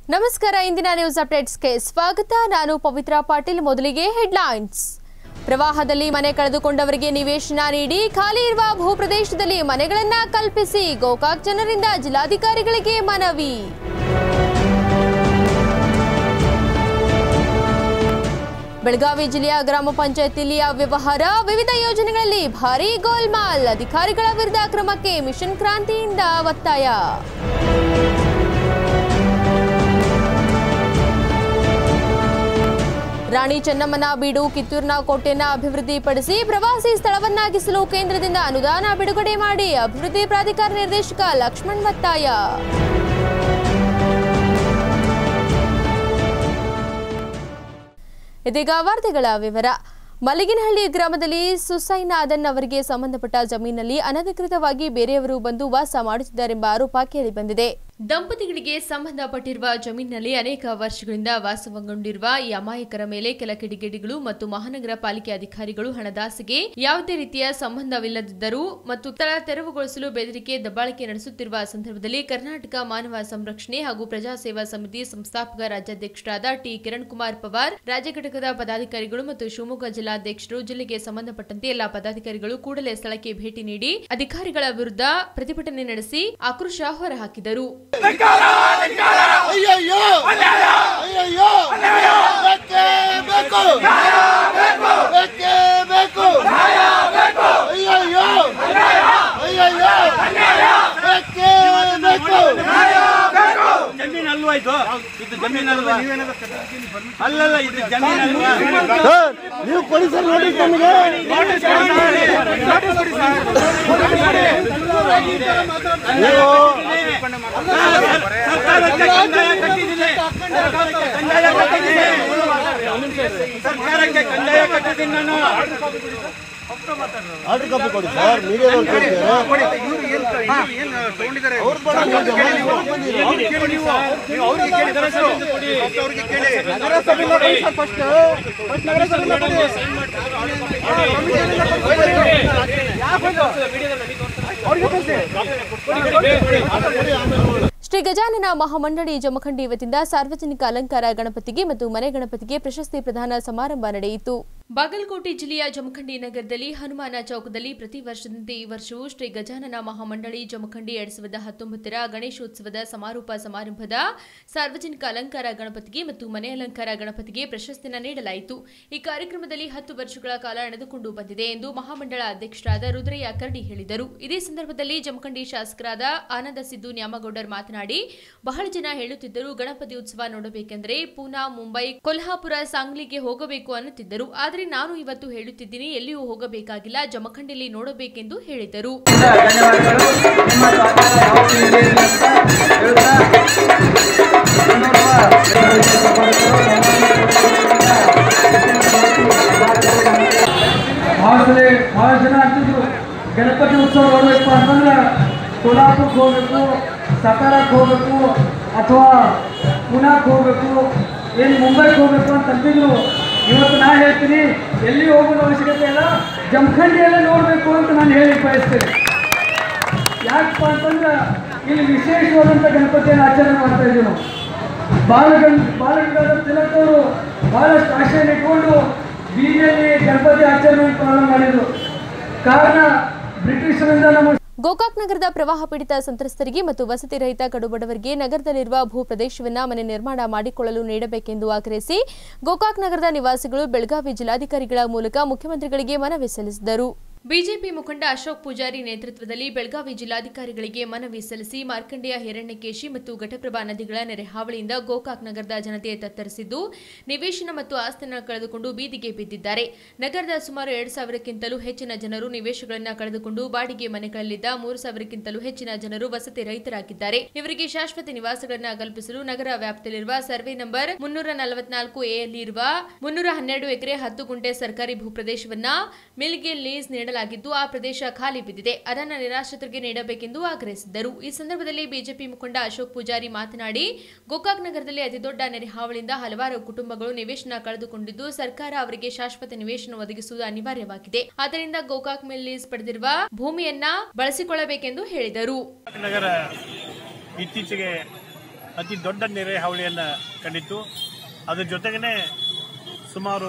ನಮಸ್ಕಾರ ಇಂದಿನ ನ್ಯೂಸ್ ಅಪ್ಡೇಟ್ಸ್ಗೆ ಸ್ವಾಗತ ನಾನು ಪವಿತ್ರ ಪಾಟೀಲ್ ಮೊದಲಿಗೆ ಹೆಡ್ಲೈನ್ಸ್ ಪ್ರವಾಹದಲ್ಲಿ ಮನೆ ಕಳೆದುಕೊಂಡವರಿಗೆ ನಿವೇಶನ ನೀಡಿ ಖಾಲಿ ಇರುವ ಭೂಪ್ರದೇಶದಲ್ಲಿ ಮನೆಗಳನ್ನ ಕಲ್ಪಿಸಿ ಗೋಕಾಕ್ ಜನರಿಂದ ಜಿಲ್ಲಾಧಿಕಾರಿಗಳಿಗೆ ಮನವಿ ಬೆಳಗಾವಿ ಜಿಲ್ಲೆಯ ಗ್ರಾಮ ಪಂಚಾಯತಿಯಲ್ಲಿ ಅವ್ಯವಹಾರ ವಿವಿಧ ಯೋಜನೆಗಳಲ್ಲಿ ಭಾರೀ ಗೋಲ್ಮಾಲ್ ಅಧಿಕಾರಿಗಳ ವಿರುದ್ಧ ಕ್ರಮಕ್ಕೆ ಮಿಷನ್ ಕ್ರಾಂತಿಯಿಂದ ಒತ್ತಾಯ ರಾಣಿ ಚೆನ್ನಮ್ಮನ ಬೀಡು ಕಿತ್ತೂರಿನ ಕೋಟೆಯನ್ನ ಅಭಿವೃದ್ಧಿಪಡಿಸಿ ಪ್ರವಾಸಿ ಸ್ಥಳವನ್ನಾಗಿಸಲು ಕೇಂದ್ರದಿಂದ ಅನುದಾನ ಬಿಡುಗಡೆ ಮಾಡಿ ಅಭಿವೃದ್ಧಿ ಪ್ರಾಧಿಕಾರ ನಿರ್ದೇಶಕ ಲಕ್ಷ್ಮಣ್ ಒತ್ತಾಯ ಇದೀಗ ವಾರ್ತೆಗಳ ವಿವರ ಮಲ್ಲಿಗಿನಹಳ್ಳಿ ಗ್ರಾಮದಲ್ಲಿ ಸುಸೈನ್ ಆದನ್ ಅವರಿಗೆ ಸಂಬಂಧಪಟ್ಟ ಜಮೀನಲ್ಲಿ ಅನಧಿಕೃತವಾಗಿ ಬೇರೆಯವರು ಬಂದು ವಾಸ ಮಾಡುತ್ತಿದ್ದಾರೆಂಬ ಆರೋಪ ಕೇಳಿಬಂದಿದೆ ದಂಪತಿಗಳಿಗೆ ಸಂಬಂಧಪಟ್ಟಿರುವ ಜಮೀನಿನಲ್ಲಿ ಅನೇಕ ವರ್ಷಗಳಿಂದ ವಾಸಗೊಂಡಿರುವ ಈ ಅಮಾಯಕರ ಮೇಲೆ ಕೆಲ ಕಿಡಿಗೇಡಿಗಳು ಮತ್ತು ಮಹಾನಗರ ಪಾಲಿಕೆ ಅಧಿಕಾರಿಗಳು ಹಣದಾಸೆಗೆ ಯಾವುದೇ ರೀತಿಯ ಸಂಬಂಧವಿಲ್ಲದಿದ್ದರೂ ಮತ್ತು ಸ್ಥಳ ತೆರವುಗೊಳಿಸಲು ಬೆದರಿಕೆ ದಬ್ಬಾಳಿಕೆ ನಡೆಸುತ್ತಿರುವ ಸಂದರ್ಭದಲ್ಲಿ ಕರ್ನಾಟಕ ಮಾನವ ಸಂರಕ್ಷಣೆ ಹಾಗೂ ಪ್ರಜಾ ಸೇವಾ ಸಮಿತಿ ಸಂಸ್ಥಾಪಕ ರಾಜ್ಯಾಧ್ಯಕ್ಷರಾದ ಟಿ ಕಿರಣ್ ಕುಮಾರ್ ಪವಾರ್ ರಾಜ್ಯ ಘಟಕದ ಪದಾಧಿಕಾರಿಗಳು ಮತ್ತು ಶಿವಮೊಗ್ಗ ಜಿಲ್ಲಾಧ್ಯಕ್ಷರು ಜಿಲ್ಲೆಗೆ ಸಂಬಂಧಪಟ್ಟಂತೆ ಎಲ್ಲಾ ಪದಾಧಿಕಾರಿಗಳು ಕೂಡಲೇ ಸ್ಥಳಕ್ಕೆ ಭೇಟಿ ನೀಡಿ ಅಧಿಕಾರಿಗಳ ವಿರುದ್ಧ ಪ್ರತಿಭಟನೆ ನಡೆಸಿ ಆಕ್ರೋಶ ಹೊರಹಾಕಿದರು ಅಯ್ಯಯ್ಯೋ ಅಯ್ಯಯ್ಯೋ ಬೇಕೇ ಬೇಕು ಬೇಕೇ ಬೇಕು ಅಯ್ಯಯ್ಯೋ ಅಯ್ಯಯ್ಯೋ ಬೇಕೇ ಬೇಕು ಜಮೀನ್ ಅಲ್ವಾ ಇದು ಇದು ಜಮೀನ್ ಅಲ್ವಾ ಅಲ್ಲಲ್ಲ ಇದು ಜಮೀನ್ ಅಲ್ವಾ ನೀವು ಪೊಲೀಸರು ನೋಡಿ ನಮಗೆ ನೀವು ಸರ್ಕಾರಕ್ಕೆ ಕಂದಾಯ ಕಟ್ಟಿದ್ದೀನಿ ಕಂದಾಯ ಕಟ್ಟಿದ್ದೀನಿ ಸರ್ಕಾರಕ್ಕೆ ಕಂದಾಯ ಕಟ್ಟಿದ್ದೀನಿ ನಾನು ಆರ್ಡರ್ ಕಾಪಿ ಕೊಡಿ ಸರ್ ಮೀಡಿಯಾದವ್ರು ಕೇಳ್ತಾರೆ ಅವ್ರು ಬೇಡ ನೀವು ಶ್ರೀ ಗಜಾನನ ಮಹಾಮಂಡಳಿ ಜಮಖಂಡಿ ವತಿಯಿಂದ ಸಾರ್ವಜನಿಕ ಅಲಂಕಾರ ಗಣಪತಿಗೆ ಮತ್ತು ಮನೆ ಗಣಪತಿಗೆ ಪ್ರಶಸ್ತಿ ಪ್ರದಾನ ಸಮಾರಂಭ ನಡೆಯಿತು ಬಾಗಲಕೋಟೆ ಜಿಲ್ಲೆಯ ಜಮಖಂಡಿ ನಗರದಲ್ಲಿ ಹನುಮಾನ ಚೌಕದಲ್ಲಿ ಪ್ರತಿ ವರ್ಷದಂತೆ ಈ ವರ್ಷವೂ ಶ್ರೀ ಗಜಾನನ ಮಹಾಮಂಡಳಿ ಜಮಖಂಡಿ ಎರಡ್ ಸಾವಿರದ ಹತ್ತೊಂಬತ್ತರ ಗಣೇಶೋತ್ಸವದ ಸಮಾರೋಪ ಸಮಾರಂಭದ ಸಾರ್ವಜನಿಕ ಅಲಂಕಾರ ಗಣಪತಿಗೆ ಮತ್ತು ಮನೆ ಅಲಂಕಾರ ಗಣಪತಿಗೆ ಪ್ರಶಸ್ತಿನ ನೀಡಲಾಯಿತು ಈ ಕಾರ್ಯಕ್ರಮದಲ್ಲಿ ಹತ್ತು ವರ್ಷಗಳ ಕಾಲ ನಡೆದುಕೊಂಡು ಬಂದಿದೆ ಎಂದು ಮಹಾಮಂಡಳ ಅಧ್ಯಕ್ಷರಾದ ರುದ್ರಯ್ಯ ಕರ್ಡಿ ಹೇಳಿದರು ಇದೇ ಸಂದರ್ಭದಲ್ಲಿ ಜಮಖಂಡಿ ಶಾಸಕರಾದ ಆನಂದ ಸಿದ್ದು ನ್ಯಾಮಗೌಡರ್ ಮಾತನಾಡಿ ಬಹಳ ಜನ ಹೇಳುತ್ತಿದ್ದರು ಗಣಪತಿ ಉತ್ಸವ ನೋಡಬೇಕೆಂದರೆ ಪೂನಾ ಮುಂಬೈ ಕೊಲ್ಹಾಪುರ ಸಾಂಗ್ಲಿಗೆ ಹೋಗಬೇಕು ಅನ್ನುತ್ತಿದ್ದರು ಆದರೆ ನಾನು ಇವತ್ತು ಹೇಳುತ್ತಿದ್ದೀನಿ ಎಲ್ಲಿಯೂ ಹೋಗಬೇಕಾಗಿಲ್ಲ ಜಮಖಂಡಿಯಲ್ಲಿ ನೋಡಬೇಕೆಂದು ಹೇಳಿದರು ಧನ್ಯವಾದಗಳು ನಿಮ್ಮ ಸಹಕಾರ ಯಾವತ್ತೂ ಇರಲಿ ಅಂತ ಹೇಳ್ತಾ ಭಾಳ ಸಲ ಭಾಳ ಜನ ಅಂತಿದ್ರು ಗಣಪತಿ ಉತ್ಸವ ನೋಡ್ಬೇಕು ಅಂತಂದ್ರೆ ಕೋಲ್ಹಾಪುರಕ್ಕೆ ಹೋಗ್ಬೇಕು ಸತಾರಕ್ಕೆ ಹೋಗ್ಬೇಕು ಅಥವಾ ಪುನಾಕ್ಕೆ ಹೋಗ್ಬೇಕು ಏನು ಮುಂಬೈಗೆ ಹೋಗ್ಬೇಕು ಅಂತ ಅಂತಿದ್ರು ಇವತ್ತು ನಾನು ಹೇಳ್ತೀನಿ ಎಲ್ಲಿ ಹೋಗೋದು ಅವಶ್ಯಕತೆ ಇಲ್ಲ ಜಮಖಂಡಿಯಲ್ಲೇ ನೋಡಬೇಕು ಅಂತ ನಾನು ಹೇಳಿ ಬಯಸ್ತೇನೆ ಯಾಕಪ್ಪ ಅಂತಂದ್ರೆ ಇಲ್ಲಿ ವಿಶೇಷವಾದಂಥ ಗಣಪತಿಯನ್ನು ಆಚರಣೆ ಮಾಡ್ತಾ ಇದ್ದೀವಿ ನಾವು ಬಾಲಗಂ ಬಾಲಗಂಗಾಧರ ತಿಲಕ್ ಅವರು ಬಹಳಷ್ಟು ಆಶೆಯನ್ನು ಇಟ್ಕೊಂಡು ಬೀದಿಯಲ್ಲಿ ಗಣಪತಿ ಆಚರಣೆ ಪ್ರಾರಂಭ ಮಾಡಿದರು ಕಾರಣ ಬ್ರಿಟಿಷರಿಂದ ನಮ್ಮ ಗೋಕಾಕ್ ನಗರದ ಪ್ರವಾಹ ಪೀಡಿತ ಸಂತ್ರಸ್ತರಿಗೆ ಮತ್ತು ವಸತಿ ರಹಿತ ಕಡುಬಡವರಿಗೆ ನಗರದಲ್ಲಿರುವ ಭೂ ಪ್ರದೇಶವನ್ನ ಮನೆ ನಿರ್ಮಾಣ ಮಾಡಿಕೊಳ್ಳಲು ನೀಡಬೇಕೆಂದು ಆಗ್ರಹಿಸಿ ಗೋಕಾಕ್ ನಗರದ ನಿವಾಸಿಗಳು ಬೆಳಗಾವಿ ಜಿಲ್ಲಾಧಿಕಾರಿಗಳ ಮೂಲಕ ಮುಖ್ಯಮಂತ್ರಿಗಳಿಗೆ ಮನವಿ ಸಲ್ಲಿಸಿದರು ಬಿಜೆಪಿ ಮುಖಂಡ ಅಶೋಕ್ ಪೂಜಾರಿ ನೇತೃತ್ವದಲ್ಲಿ ಬೆಳಗಾವಿ ಜಿಲ್ಲಾಧಿಕಾರಿಗಳಿಗೆ ಮನವಿ ಸಲ್ಲಿಸಿ ಮಾರ್ಕಂಡೆಯ ಹಿರಣ್ಯಕೇಶಿ ಮತ್ತು ಘಟಪ್ರಭಾ ನದಿಗಳ ನೆರೆ ಹಾವಳಿಯಿಂದ ಗೋಕಾಕ್ ನಗರದ ಜನತೆ ತತ್ತರಿಸಿದ್ದು ನಿವೇಶನ ಮತ್ತು ಆಸ್ತಿಯನ್ನು ಕಳೆದುಕೊಂಡು ಬೀದಿಗೆ ಬಿದ್ದಿದ್ದಾರೆ ನಗರದ ಸುಮಾರು ಎರಡು ಸಾವಿರಕ್ಕಿಂತಲೂ ಹೆಚ್ಚಿನ ಜನರು ನಿವೇಶಗಳನ್ನು ಕಳೆದುಕೊಂಡು ಬಾಡಿಗೆ ಮನೆಗಳಲ್ಲಿದ್ದ ಮೂರು ಸಾವಿರಕ್ಕಿಂತಲೂ ಹೆಚ್ಚಿನ ಜನರು ವಸತಿ ರಹಿತರಾಗಿದ್ದಾರೆ ಇವರಿಗೆ ಶಾಶ್ವತ ನಿವಾಸಗಳನ್ನು ಕಲ್ಪಿಸಲು ನಗರ ವ್ಯಾಪ್ತಿಯಲ್ಲಿರುವ ಸರ್ವೆ ನಂಬರ್ ಮುನ್ನೂರ ನಲವತ್ನಾಲ್ಕು ಎ ಯಲ್ಲಿರುವ ಮುನ್ನೂರ ಹನ್ನೆರಡು ಎಕರೆ ಹತ್ತು ಗುಂಟೆ ಸರ್ಕಾರಿ ಭೂಪ್ರದೇಶವನ್ನ ಮಿಲ್ಗೆ ಲೀಸ್ ನೀಡಲಾಗಿದ್ದು ಆ ಪ್ರದೇಶ ಖಾಲಿ ಬಿದ್ದಿದೆ ಅದನ್ನು ನಿರಾಶ್ರಿತರಿಗೆ ನೀಡಬೇಕೆಂದು ಆಗ್ರಹಿಸಿದ್ದರು ಈ ಸಂದರ್ಭದಲ್ಲಿ ಬಿಜೆಪಿ ಮುಖಂಡ ಅಶೋಕ್ ಪೂಜಾರಿ ಮಾತನಾಡಿ ಗೋಕಾಕ್ ನಗರದಲ್ಲಿ ಅತಿದೊಡ್ಡ ನೆರೆ ಹಾವಳಿಯಿಂದ ಹಲವಾರು ಕುಟುಂಬಗಳು ನಿವೇಶನ ಕಳೆದುಕೊಂಡಿದ್ದು ಸರ್ಕಾರ ಅವರಿಗೆ ಶಾಶ್ವತ ನಿವೇಶನ ಒದಗಿಸುವುದು ಅನಿವಾರ್ಯವಾಗಿದೆ ಆದ್ದರಿಂದ ಗೋಕಾಕ್ ಮೇಲೆ ಲೀಸ್ ಪಡೆದಿರುವ ಭೂಮಿಯನ್ನ ಬಳಸಿಕೊಳ್ಳಬೇಕೆಂದು ಹೇಳಿದರು ನಗರ ಇತ್ತೀಚೆಗೆ ಅತಿ ದೊಡ್ಡ ನೆರೆ ಹಾವಳಿಯನ್ನು ಕಂಡಿತ್ತು ಅದ್ರ ಜೊತೆಗೇ ಸುಮಾರು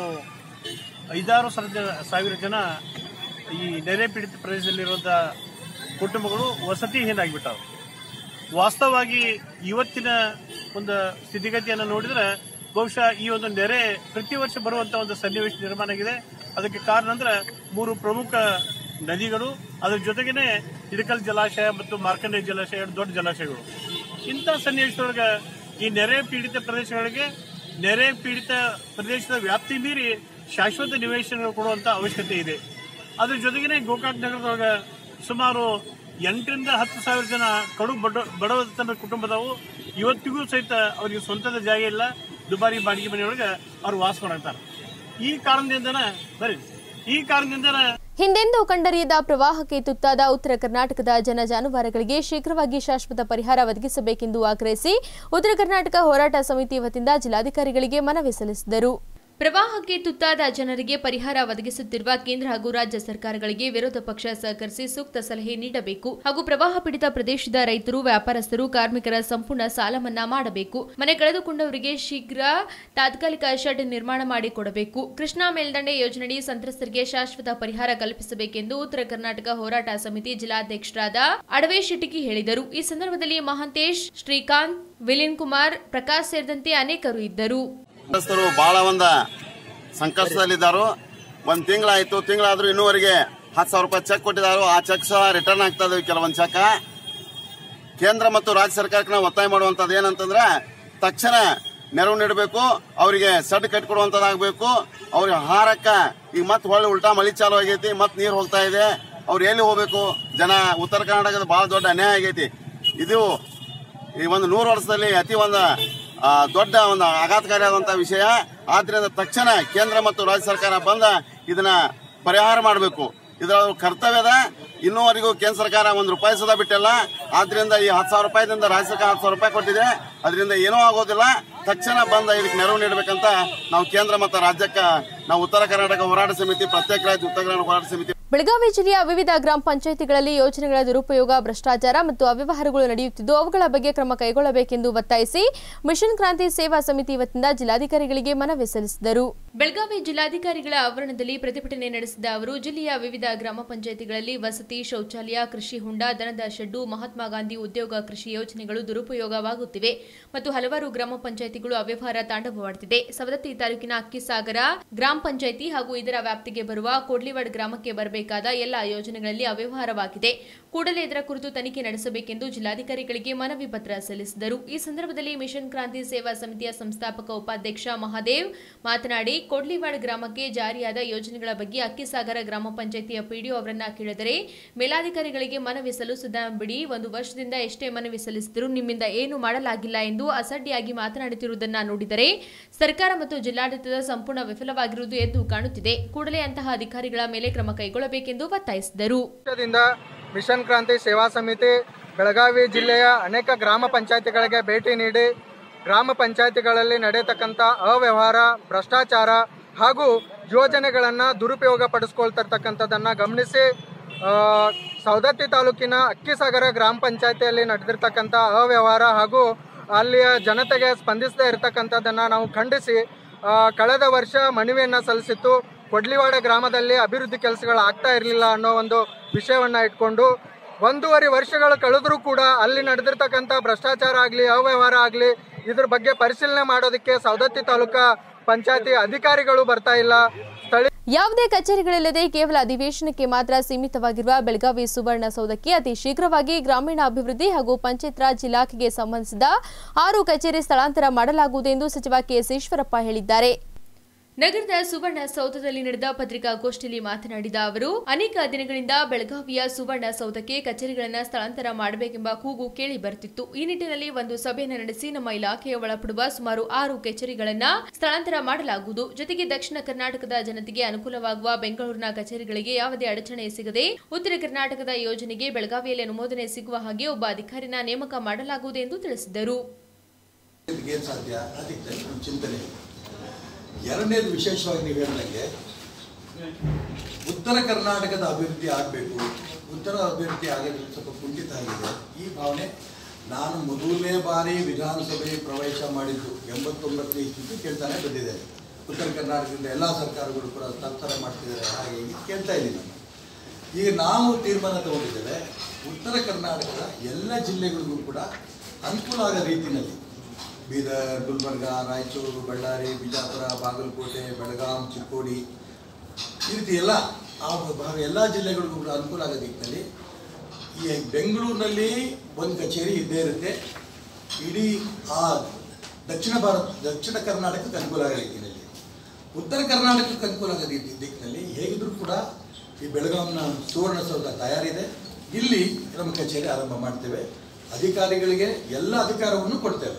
ಐದಾರು ಸಾವಿರ ಸಾವಿರ ಜನ ಈ ನೆರೆ ಪೀಡಿತ ಪ್ರದೇಶದಲ್ಲಿರುವಂಥ ಕುಟುಂಬಗಳು ವಸತಿಹೀನಾಗಿಬಿಟ್ಟವು ವಾಸ್ತವವಾಗಿ ಇವತ್ತಿನ ಒಂದು ಸ್ಥಿತಿಗತಿಯನ್ನು ನೋಡಿದ್ರೆ ಬಹುಶಃ ಈ ಒಂದು ನೆರೆ ಪ್ರತಿ ವರ್ಷ ಬರುವಂತ ಒಂದು ಸನ್ನಿವೇಶ ನಿರ್ಮಾಣ ಆಗಿದೆ ಅದಕ್ಕೆ ಕಾರಣ ಅಂದ್ರೆ ಮೂರು ಪ್ರಮುಖ ನದಿಗಳು ಅದ್ರ ಜೊತೆಗೇನೆ ಇಡಕಲ್ ಜಲಾಶಯ ಮತ್ತು ಮಾರ್ಕಂಡೆ ಜಲಾಶಯ ಎರಡು ದೊಡ್ಡ ಜಲಾಶಯಗಳು ಇಂಥ ಸನ್ನಿವೇಶದೊಳಗೆ ಈ ನೆರೆ ಪೀಡಿತ ಪ್ರದೇಶಗಳಿಗೆ ನೆರೆ ಪೀಡಿತ ಪ್ರದೇಶದ ವ್ಯಾಪ್ತಿ ಮೀರಿ ಶಾಶ್ವತ ನಿವೇಶನಗಳು ಕೊಡುವಂತ ಅವಶ್ಯಕತೆ ಇದೆ ಅದ್ರ ಜೊತೆಗೇನೆ ಗೋಕಾಕ್ ನಗರದೊಳಗೆ ಸುಮಾರು ಎಂಟರಿಂದ ಹತ್ತು ಸಾವಿರ ಜನ ಕಡು ಬಡ ಬಡವತನ ಕುಟುಂಬದವು ಇವತ್ತಿಗೂ ಸಹಿತ ಅವರಿಗೆ ಸ್ವಂತದ ಜಾಗ ಇಲ್ಲ ದುಬಾರಿ ಬಾಡಿಗೆ ಮನೆಯೊಳಗೆ ಅವ್ರು ವಾಸ ಮಾಡ್ತಾರೆ ಈ ಕಾರಣದಿಂದನ ಬರೀ ಈ ಕಾರಣದಿಂದನ ಹಿಂದೆಂದೂ ಕಂಡರಿಯದ ಪ್ರವಾಹಕ್ಕೆ ತುತ್ತಾದ ಉತ್ತರ ಕರ್ನಾಟಕದ ಜನ ಜಾನುವಾರುಗಳಿಗೆ ಶೀಘ್ರವಾಗಿ ಶಾಶ್ವತ ಪರಿಹಾರ ಒದಗಿಸಬೇಕೆಂದು ಆಗ್ರಹಿಸಿ ಉತ್ತರ ಕರ್ನಾಟಕ ಹೋರಾಟ ಸಮಿತಿ ವತಿಯಿಂದ ಜಿಲ್ಲಾಧಿಕಾರಿಗಳಿಗೆ ಮನವಿ ಸಲ್ಲಿಸಿದರು ಪ್ರವಾಹಕ್ಕೆ ತುತ್ತಾದ ಜನರಿಗೆ ಪರಿಹಾರ ಒದಗಿಸುತ್ತಿರುವ ಕೇಂದ್ರ ಹಾಗೂ ರಾಜ್ಯ ಸರ್ಕಾರಗಳಿಗೆ ವಿರೋಧ ಪಕ್ಷ ಸಹಕರಿಸಿ ಸೂಕ್ತ ಸಲಹೆ ನೀಡಬೇಕು ಹಾಗೂ ಪ್ರವಾಹ ಪೀಡಿತ ಪ್ರದೇಶದ ರೈತರು ವ್ಯಾಪಾರಸ್ಥರು ಕಾರ್ಮಿಕರ ಸಂಪೂರ್ಣ ಸಾಲ ಮನ್ನಾ ಮಾಡಬೇಕು ಮನೆ ಕಳೆದುಕೊಂಡವರಿಗೆ ಶೀಘ್ರ ತಾತ್ಕಾಲಿಕ ಶೆಡ್ ನಿರ್ಮಾಣ ಮಾಡಿಕೊಡಬೇಕು ಕೃಷ್ಣಾ ಮೇಲ್ದಂಡೆ ಯೋಜನೆಯಡಿ ಸಂತ್ರಸ್ತರಿಗೆ ಶಾಶ್ವತ ಪರಿಹಾರ ಕಲ್ಪಿಸಬೇಕೆಂದು ಉತ್ತರ ಕರ್ನಾಟಕ ಹೋರಾಟ ಸಮಿತಿ ಜಿಲ್ಲಾಧ್ಯಕ್ಷರಾದ ಅಡವೆ ಶಿಟಿಕಿ ಹೇಳಿದರು ಈ ಸಂದರ್ಭದಲ್ಲಿ ಮಹಾಂತೇಶ್ ಶ್ರೀಕಾಂತ್ ವಿಲಿನ್ ಕುಮಾರ್ ಪ್ರಕಾಶ್ ಸೇರಿದಂತೆ ಅನೇಕರು ಇದ್ದರು ಸಂತ್ರಸ್ತರು ಬಹಳ ಒಂದ ಸಂಕಷ್ಟದಲ್ಲಿದ್ದಾರು ಒಂದ್ ತಿಂಗಳಾಯ್ತು ತಿಂಗಳಾದ್ರೂ ಇನ್ನೂವರೆಗೆ ಹತ್ತು ಸಾವಿರ ರೂಪಾಯಿ ಚೆಕ್ ಕೊಟ್ಟಿದ್ದಾರೆ ಆ ಚೆಕ್ ಸಹ ರಿಟರ್ನ್ ಆಗ್ತಾ ಇದಾವೆ ಕೆಲವೊಂದು ಚೆಕ್ ಕೇಂದ್ರ ಮತ್ತು ರಾಜ್ಯ ಸರ್ಕಾರಕ್ಕೆ ನಾವು ಒತ್ತಾಯ ಮಾಡುವಂತದ್ದು ಏನಂತಂದ್ರೆ ತಕ್ಷಣ ನೆರವು ನೀಡಬೇಕು ಅವರಿಗೆ ಸಡ್ ಕಟ್ಕೊಡುವಂತದ್ದಾಗಬೇಕು ಅವ್ರಿಗೆ ಆಹಾರಕ್ಕ ಈಗ ಮತ್ತೆ ಹೊಳ್ಳಿ ಉಲ್ಟಾ ಮಳಿ ಚಾಲು ಆಗೈತಿ ಮತ್ತೆ ನೀರು ಹೋಗ್ತಾ ಇದೆ ಅವ್ರು ಎಲ್ಲಿ ಹೋಗ್ಬೇಕು ಜನ ಉತ್ತರ ಕರ್ನಾಟಕದ ಬಹಳ ದೊಡ್ಡ ಅನ್ಯಾಯ ಆಗೈತಿ ಇದು ಈ ಒಂದು ನೂರು ವರ್ಷದಲ್ಲಿ ಅತಿ ಒಂದು ಆ, ದೊಡ್ಡ ಒಂದು ಆಘಾತಕಾರಿಯಾದಂತಹ ವಿಷಯ ಆದ್ರಿಂದ ತಕ್ಷಣ ಕೇಂದ್ರ ಮತ್ತು ರಾಜ್ಯ ಸರ್ಕಾರ ಬಂದ ಇದನ್ನ ಪರಿಹಾರ ಮಾಡಬೇಕು ಇದರ ಕರ್ತವ್ಯದ ಇನ್ನೂವರೆಗೂ ಕೇಂದ್ರ ಸರ್ಕಾರ ಒಂದು ರೂಪಾಯಿ ಸದಾ ಬಿಟ್ಟಿಲ್ಲ ಆದ್ರಿಂದ ಈ ಹತ್ತು ಸಾವಿರ ರೂಪಾಯಿದಿಂದ ರಾಜ್ಯ ಸರ್ಕಾರ ಹತ್ತು ಸಾವಿರ ರೂಪಾಯಿ ಕೊಟ್ಟಿದೆ ಅದರಿಂದ ಏನೂ ಆಗೋದಿಲ್ಲ ತಕ್ಷಣ ಬಂದ ಇದಕ್ಕೆ ನೆರವು ನೀಡಬೇಕಂತ ನಾವು ಕೇಂದ್ರ ಮತ್ತು ರಾಜ್ಯಕ್ಕೆ ನಾವು ಉತ್ತರ ಕರ್ನಾಟಕ ಹೋರಾಟ ಸಮಿತಿ ಪ್ರತ್ಯೇಕ ರಾಜ್ಯ ಉತ್ತರ ಕರ್ನಾಟಕ ಹೋರಾಟ ಸಮಿತಿ ಬೆಳಗಾವಿ ಜಿಲ್ಲೆಯ ವಿವಿಧ ಗ್ರಾಮ ಪಂಚಾಯಿತಿಗಳಲ್ಲಿ ಯೋಜನೆಗಳ ದುರುಪಯೋಗ ಭ್ರಷ್ಟಾಚಾರ ಮತ್ತು ಅವ್ಯವಹಾರಗಳು ನಡೆಯುತ್ತಿದ್ದು ಅವುಗಳ ಬಗ್ಗೆ ಕ್ರಮ ಕೈಗೊಳ್ಳಬೇಕೆಂದು ಒತ್ತಾಯಿಸಿ ಮಿಷನ್ ಕ್ರಾಂತಿ ಸೇವಾ ಸಮಿತಿ ವತಿಯಿಂದ ಜಿಲ್ಲಾಧಿಕಾರಿಗಳಿಗೆ ಮನವಿ ಸಲ್ಲಿಸಿದರು ಬೆಳಗಾವಿ ಜಿಲ್ಲಾಧಿಕಾರಿಗಳ ಆವರಣದಲ್ಲಿ ಪ್ರತಿಭಟನೆ ನಡೆಸಿದ ಅವರು ಜಿಲ್ಲೆಯ ವಿವಿಧ ಗ್ರಾಮ ಪಂಚಾಯಿತಿಗಳಲ್ಲಿ ವಸತಿ ಶೌಚಾಲಯ ಕೃಷಿ ಹೊಂಡ ದನದ ಶೆಡ್ಡು ಮಹಾತ್ಮ ಗಾಂಧಿ ಉದ್ಯೋಗ ಕೃಷಿ ಯೋಜನೆಗಳು ದುರುಪಯೋಗವಾಗುತ್ತಿವೆ ಮತ್ತು ಹಲವಾರು ಗ್ರಾಮ ಪಂಚಾಯಿತಿಗಳು ಅವ್ಯವಹಾರ ತಾಂಡವವಾಡುತ್ತಿದೆ ಸವದತ್ತಿ ತಾಲೂಕಿನ ಅಕ್ಕಿಸಾಗರ ಗ್ರಾಮ ಪಂಚಾಯಿತಿ ಹಾಗೂ ಇದರ ವ್ಯಾಪ್ತಿಗೆ ಬರುವ ಕೋಡ್ಲಿವಾಡ್ ಗ್ರಾಮಕ್ಕೆ ಬರಬೇಕಾದ ಎಲ್ಲ ಯೋಜನೆಗಳಲ್ಲಿ ಅವ್ಯವಹಾರವಾಗಿದೆ ಕೂಡಲೇ ಇದರ ಕುರಿತು ತನಿಖೆ ನಡೆಸಬೇಕೆಂದು ಜಿಲ್ಲಾಧಿಕಾರಿಗಳಿಗೆ ಮನವಿ ಪತ್ರ ಸಲ್ಲಿಸಿದರು ಈ ಸಂದರ್ಭದಲ್ಲಿ ಮಿಷನ್ ಕ್ರಾಂತಿ ಸೇವಾ ಸಮಿತಿಯ ಸಂಸ್ಥಾಪಕ ಉಪಾಧ್ಯಕ್ಷ ಮಹಾದೇವ್ ಮಾತನಾಡಿ ಕೋಡ್ಲಿವಾಡ್ ಗ್ರಾಮಕ್ಕೆ ಜಾರಿಯಾದ ಯೋಜನೆಗಳ ಬಗ್ಗೆ ಅಕ್ಕಿಸಾಗರ ಗ್ರಾಮ ಪಂಚಾಯಿತಿಯ ಪಿಡಿಒ ಅವರನ್ನ ಕೇಳಿದರೆ ಮೇಲಾಧಿಕಾರಿಗಳಿಗೆ ಮನವಿ ಸಲ್ಲಿಸಿದ ಬಿಡಿ ಒಂದು ವರ್ಷದಿಂದ ಎಷ್ಟೇ ಮನವಿ ಸಲ್ಲಿಸಿದರೂ ನಿಮ್ಮಿಂದ ಏನು ಮಾಡಲಾಗಿಲ್ಲ ಎಂದು ಅಸಡ್ಡಿಯಾಗಿ ಮಾತನಾಡುತ್ತಿರುವುದನ್ನ ನೋಡಿದರೆ ಸರ್ಕಾರ ಮತ್ತು ಜಿಲ್ಲಾಡಳಿತದ ಸಂಪೂರ್ಣ ವಿಫಲವಾಗಿರುವುದು ಎದ್ದು ಕಾಣುತ್ತಿದೆ ಕೂಡಲೇ ಅಂತಹ ಅಧಿಕಾರಿಗಳ ಮೇಲೆ ಕ್ರಮ ಕೈಗೊಳ್ಳಬೇಕೆಂದು ಒತ್ತಾಯಿಸಿದರು ವರ್ಷದಿಂದ ಮಿಷನ್ ಕ್ರಾಂತಿ ಸೇವಾ ಸಮಿತಿ ಬೆಳಗಾವಿ ಜಿಲ್ಲೆಯ ಅನೇಕ ಗ್ರಾಮ ಪಂಚಾಯತಿಗಳಿಗೆ ಭೇಟಿ ನೀಡಿ ಗ್ರಾಮ ಪಂಚಾಯತಿಗಳಲ್ಲಿ ನಡೆಯತಕ್ಕಂಥ ಅವ್ಯವಹಾರ ಭ್ರಷ್ಟಾಚಾರ ಹಾಗೂ ಯೋಜನೆಗಳನ್ನು ದುರುಪಯೋಗ ಪಡಿಸ್ಕೊಳ್ತಿರ್ತಕ್ಕಂಥದ್ದನ್ನು ಗಮನಿಸಿ ಆ, ಸವದತ್ತಿ ತಾಲೂಕಿನ ಅಕ್ಕಿಸಾಗರ ಗ್ರಾಮ ಪಂಚಾಯತಿಯಲ್ಲಿ ನಡೆದಿರ್ತಕ್ಕಂಥ ಅವ್ಯವಹಾರ ಹಾಗೂ ಅಲ್ಲಿಯ ಜನತೆಗೆ ಸ್ಪಂದಿಸದೇ ಇರತಕ್ಕಂಥದ್ದನ್ನು ನಾವು ಖಂಡಿಸಿ ಆ, ಕಳೆದ ವರ್ಷ ಮನವಿಯನ್ನು ಸಲ್ಲಿಸಿತ್ತು ಕೊಡ್ಲಿವಾಡ ಗ್ರಾಮದಲ್ಲಿ ಅಭಿವೃದ್ಧಿ ಕೆಲಸಗಳು ಆಗ್ತಾ ಇರಲಿಲ್ಲ ಅನ್ನೋ ಒಂದು ವಿಷಯವನ್ನ ಇಟ್ಕೊಂಡು ಒಂದೂವರೆ ವರ್ಷಗಳು ಕಳೆದರೂ ಕೂಡ ಅಲ್ಲಿ ನಡೆದಿರ್ತಕ್ಕಂಥ ಭ್ರಷ್ಟಾಚಾರ ಆಗಲಿ ಅವ್ಯವಹಾರ ಆಗಲಿ ಇದ್ರ ಬಗ್ಗೆ ಪರಿಶೀಲನೆ ಮಾಡೋದಕ್ಕೆ ಸವದತ್ತಿ ತಾಲೂಕಾ ಪಂಚಾಯತಿ ಅಧಿಕಾರಿಗಳು ಬರ್ತಾ ಇಲ್ಲ ಸ್ಥಳೀಯ ಯಾವುದೇ ಕಚೇರಿಗಳಿಲ್ಲದೆ ಕೇವಲ ಅಧಿವೇಶನಕ್ಕೆ ಮಾತ್ರ ಸೀಮಿತವಾಗಿರುವ ಬೆಳಗಾವಿ ಸುವರ್ಣಸೌಧಕ್ಕೆ ಅತಿ ಶೀಘ್ರವಾಗಿ ಗ್ರಾಮೀಣ ಅಭಿವೃದ್ಧಿ ಹಾಗೂ ಪಂಚಾಯತ್ ರಾಜ್ ಇಲಾಖೆಗೆ ಸಂಬಂಧಿಸಿದ ಆರು ಕಚೇರಿ ಸ್ಥಳಾಂತರ ಮಾಡಲಾಗುವುದು ಎಂದು ಸಚಿವ ಕೆಎಸ್ ಈಶ್ವರಪ್ಪ ಹೇಳಿದ್ದಾರೆ ನಗರದ ಸುವರ್ಣಸೌಧದಲ್ಲಿ ನಡೆದ ಪತ್ರಿಕಾಗೋಷ್ಠಿಯಲ್ಲಿ ಮಾತನಾಡಿದ ಅವರು ಅನೇಕ ದಿನಗಳಿಂದ ಬೆಳಗಾವಿಯ ಸುವರ್ಣಸೌಧಕ್ಕೆ ಕಚೇರಿಗಳನ್ನು ಸ್ಥಳಾಂತರ ಮಾಡಬೇಕೆಂಬ ಕೂಗು ಕೇಳಿ ಬರುತ್ತಿತ್ತು ಈ ನಿಟ್ಟಿನಲ್ಲಿ ಒಂದು ಸಭೆಯನ್ನು ನಡೆಸಿ ನಮ್ಮ ಇಲಾಖೆಯ ಒಳಪಡುವ ಸುಮಾರು ಆರು ಕಚೇರಿಗಳನ್ನು ಸ್ಥಳಾಂತರ ಮಾಡಲಾಗುವುದು ಜೊತೆಗೆ ದಕ್ಷಿಣ ಕರ್ನಾಟಕದ ಜನತೆಗೆ ಅನುಕೂಲವಾಗುವ ಬೆಂಗಳೂರಿನ ಕಚೇರಿಗಳಿಗೆ ಯಾವುದೇ ಅಡಚಣೆ ಸಿಗದೆ ಉತ್ತರ ಕರ್ನಾಟಕದ ಯೋಜನೆಗೆ ಬೆಳಗಾವಿಯಲ್ಲಿ ಅನುಮೋದನೆ ಸಿಗುವ ಹಾಗೆ ಒಬ್ಬ ಅಧಿಕಾರಿನ ನೇಮಕ ಮಾಡಲಾಗುವುದು ಎಂದು ತಿಳಿಸಿದರು ಏನು ಸಾಧ್ಯ ಅದಕ್ಕೆ ನಮ್ಮ ಚಿಂತನೆ ಎರಡನೇದು ವಿಶೇಷವಾಗಿ ನೀವು ಹೇಳಿದಂಗೆ ಉತ್ತರ ಕರ್ನಾಟಕದ ಅಭಿವೃದ್ಧಿ ಆಗಬೇಕು ಉತ್ತರ ಅಭಿವೃದ್ಧಿ ಆಗೋದ್ರಲ್ಲಿ ಸ್ವಲ್ಪ ಕುಂಠಿತ ಆಗಿದೆ ಈ ಭಾವನೆ ನಾನು ಮೊದಲನೇ ಬಾರಿ ವಿಧಾನಸಭೆ ಪ್ರವೇಶ ಮಾಡಿದ್ದು ಎಂಬತ್ತೊಂಬತ್ತನೇ ಇಸ್ವಿಗೆ ಕೇಳ್ತಾನೆ ಬಂದಿದ್ದೇನೆ ಉತ್ತರ ಕರ್ನಾಟಕದಿಂದ ಎಲ್ಲ ಸರ್ಕಾರಗಳು ಕೂಡ ತತ್ತರ ಮಾಡ್ತಿದ್ದಾರೆ ಹಾಗೆ ಹೀಗೆ ಕೇಳ್ತಾ ಇದ್ದೀನಿ ನಾನು ಈಗ ನಾವು ತೀರ್ಮಾನ ತಗೊಂಡಿದ್ದೇವೆ ಉತ್ತರ ಕರ್ನಾಟಕದ ಎಲ್ಲ ಜಿಲ್ಲೆಗಳಿಗೂ ಕೂಡ ಅನುಕೂಲ ಆಗೋ ರೀತಿಯಲ್ಲಿ ಬೀದರ್ ಗುಲ್ಬರ್ಗ ರಾಯಚೂರು ಬಳ್ಳಾರಿ ಬಿಜಾಪುರ ಬಾಗಲಕೋಟೆ ಬೆಳಗಾಂ ಚಿಕ್ಕೋಡಿ ಈ ರೀತಿ ಎಲ್ಲ ಆ ಭಾಗ ಎಲ್ಲ ಜಿಲ್ಲೆಗಳಿಗೂ ಕೂಡ ಅನುಕೂಲ ಆಗೋ ನಿಟ್ಟಿನಲ್ಲಿ ಈ ಬೆಂಗಳೂರಿನಲ್ಲಿ ಒಂದು ಕಚೇರಿ ಇದ್ದೇ ಇರುತ್ತೆ ಇಡೀ ಆ ದಕ್ಷಿಣ ಭಾರತ ದಕ್ಷಿಣ ಕರ್ನಾಟಕಕ್ಕೆ ಅನುಕೂಲ ಆಗೋ ರೀತಿಯಲ್ಲಿ ಉತ್ತರ ಕರ್ನಾಟಕಕ್ಕೆ ಅನುಕೂಲ ಆಗೋ ರೀತಿ ದಿಕ್ಕಿನಲ್ಲಿ ಹೇಗಿದ್ರೂ ಕೂಡ ಈ ಬೆಳಗಾಂನ ಸುವರ್ಣಸೌಧ ತಯಾರಿದೆ ಇಲ್ಲಿ ನಮ್ಮ ಕಚೇರಿ ಆರಂಭ ಮಾಡ್ತೇವೆ ಅಧಿಕಾರಿಗಳಿಗೆ ಎಲ್ಲ ಅಧಿಕಾರವನ್ನು ಕೊಡ್ತೇವೆ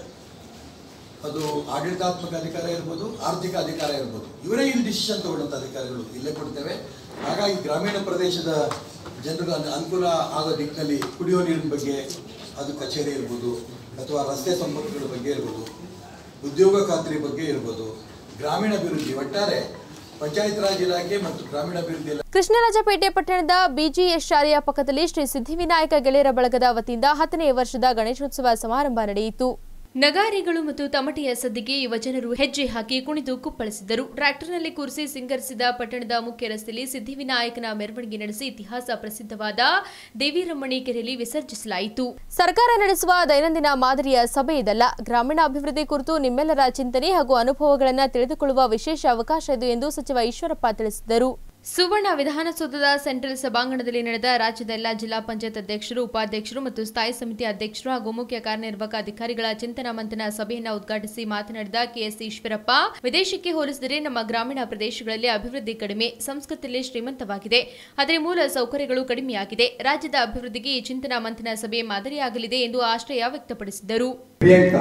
ಅದು ಆಡಳಿತಾತ್ಮಕ ಅಧಿಕಾರ ಇರ್ಬೋದು ಆರ್ಥಿಕ ಅಧಿಕಾರ ಇರ್ಬೋದು ಇವರೇ ಇಲ್ಲಿ ಡಿಸಿಷನ್ ತಗೊಳ್ಳೋಂಥ ಅಧಿಕಾರಿಗಳು ಇಲ್ಲೇ ಕೊಡ್ತೇವೆ ಹಾಗಾಗಿ ಗ್ರಾಮೀಣ ಪ್ರದೇಶದ ಜನರಿಗೆ ಅನು- ಅನುಕೂಲ ಆಗೋ ದಿಕ್ಕಿನಲ್ಲಿ ಕುಡಿಯೋ ನೀರಿನ ಬಗ್ಗೆ ಅದು ಕಚೇರಿ ಇರ್ಬೋದು ಅಥವಾ ರಸ್ತೆ ಸಂಪರ್ಕಗಳ ಬಗ್ಗೆ ಇರ್ಬೋದು ಉದ್ಯೋಗ ಖಾತ್ರಿ ಬಗ್ಗೆ ಇರ್ಬೋದು ಗ್ರಾಮೀಣಾಭಿವೃದ್ಧಿ ಒಟ್ಟಾರೆ ಪಂಚಾಯತ್ ರಾಜ್ ಇಲಾಖೆ ಮತ್ತು ಗ್ರಾಮೀಣಾಭಿವೃದ್ಧಿ ಇಲಾಖೆ ಕೃಷ್ಣರಾಜಪೇಟೆ ಪಟ್ಟಣದ ಬಿಜಿಎಸ್ ಶಾಲೆಯ ಪಕ್ಕದಲ್ಲಿ ಶ್ರೀ ಸಿದ್ಧಿವಿನಾಯಕ ಗೆಳೆಯರ ಬಳಗದ ವತಿಯಿಂದ ಹತ್ತನೇ ವರ್ಷದ ಗಣೇಶೋತ್ಸವ ಸಮಾರಂಭ ನಡೆಯಿತು ನಗಾರಿಗಳು ಮತ್ತು ತಮಟೆಯ ಸದ್ದಿಗೆ ಯುವಜನರು ಹೆಜ್ಜೆ ಹಾಕಿ ಕುಣಿದು ಕುಪ್ಪಳಿಸಿದರು ಟ್ರ್ಯಾಕ್ಟರ್ನಲ್ಲಿ ಕೂರಿಸಿ ಸಿಂಗರಿಸಿದ ಪಟ್ಟಣದ ಮುಖ್ಯ ರಸ್ತೆಯಲ್ಲಿ ಸಿದ್ಧಿವಿನಾಯಕನ ಮೆರವಣಿಗೆ ನಡೆಸಿ ಇತಿಹಾಸ ಪ್ರಸಿದ್ಧವಾದ ದೇವಿರಮ್ಮಣಿ ಕೆರೆಯಲ್ಲಿ ವಿಸರ್ಜಿಸಲಾಯಿತು ಸರ್ಕಾರ ನಡೆಸುವ ದೈನಂದಿನ ಮಾದರಿಯ ಸಭೆ ಇದಲ್ಲ ಗ್ರಾಮೀಣಾಭಿವೃದ್ಧಿ ಕುರಿತು ನಿಮ್ಮೆಲ್ಲರ ಚಿಂತನೆ ಹಾಗೂ ಅನುಭವಗಳನ್ನು ತಿಳಿದುಕೊಳ್ಳುವ ವಿಶೇಷ ಅವಕಾಶ ಇದು ಎಂದು ಸಚಿವ ಈಶ್ವರಪ್ಪ ತಿಳಿಸಿದರು ಸುವರ್ಣ ವಿಧಾನಸೌಧದ ಸೆಂಟ್ರಲ್ ಸಭಾಂಗಣದಲ್ಲಿ ನಡೆದ ರಾಜ್ಯದ ಎಲ್ಲಾ ಜಿಲ್ಲಾ ಪಂಚಾಯತ್ ಅಧ್ಯಕ್ಷರು ಉಪಾಧ್ಯಕ್ಷರು ಮತ್ತು ಸ್ಥಾಯಿ ಸಮಿತಿ ಅಧ್ಯಕ್ಷರು ಹಾಗೂ ಮುಖ್ಯ ಕಾರ್ಯನಿರ್ವಾಹಕ ಅಧಿಕಾರಿಗಳ ಚಿಂತನ ಮಂಥನ ಸಭೆಯನ್ನು ಉದ್ಘಾಟಿಸಿ ಮಾತನಾಡಿದ ಕೆಎಸ್ ಈಶ್ವರಪ್ಪ ವಿದೇಶಕ್ಕೆ ಹೋಲಿಸಿದರೆ ನಮ್ಮ ಗ್ರಾಮೀಣ ಪ್ರದೇಶಗಳಲ್ಲಿ ಅಭಿವೃದ್ಧಿ ಕಡಿಮೆ ಸಂಸ್ಕೃತಿಯಲ್ಲಿ ಶ್ರೀಮಂತವಾಗಿದೆ ಆದರೆ ಮೂಲ ಸೌಕರ್ಯಗಳು ಕಡಿಮೆಯಾಗಿದೆ ರಾಜ್ಯದ ಅಭಿವೃದ್ಧಿಗೆ ಈ ಚಿಂತನ ಮಂಥನ ಸಭೆ ಮಾದರಿಯಾಗಲಿದೆ ಎಂದು ಆಶ್ರಯ ವ್ಯಕ್ತಪಡಿಸಿದರು ಪ್ರಿಯಾಂಕಾ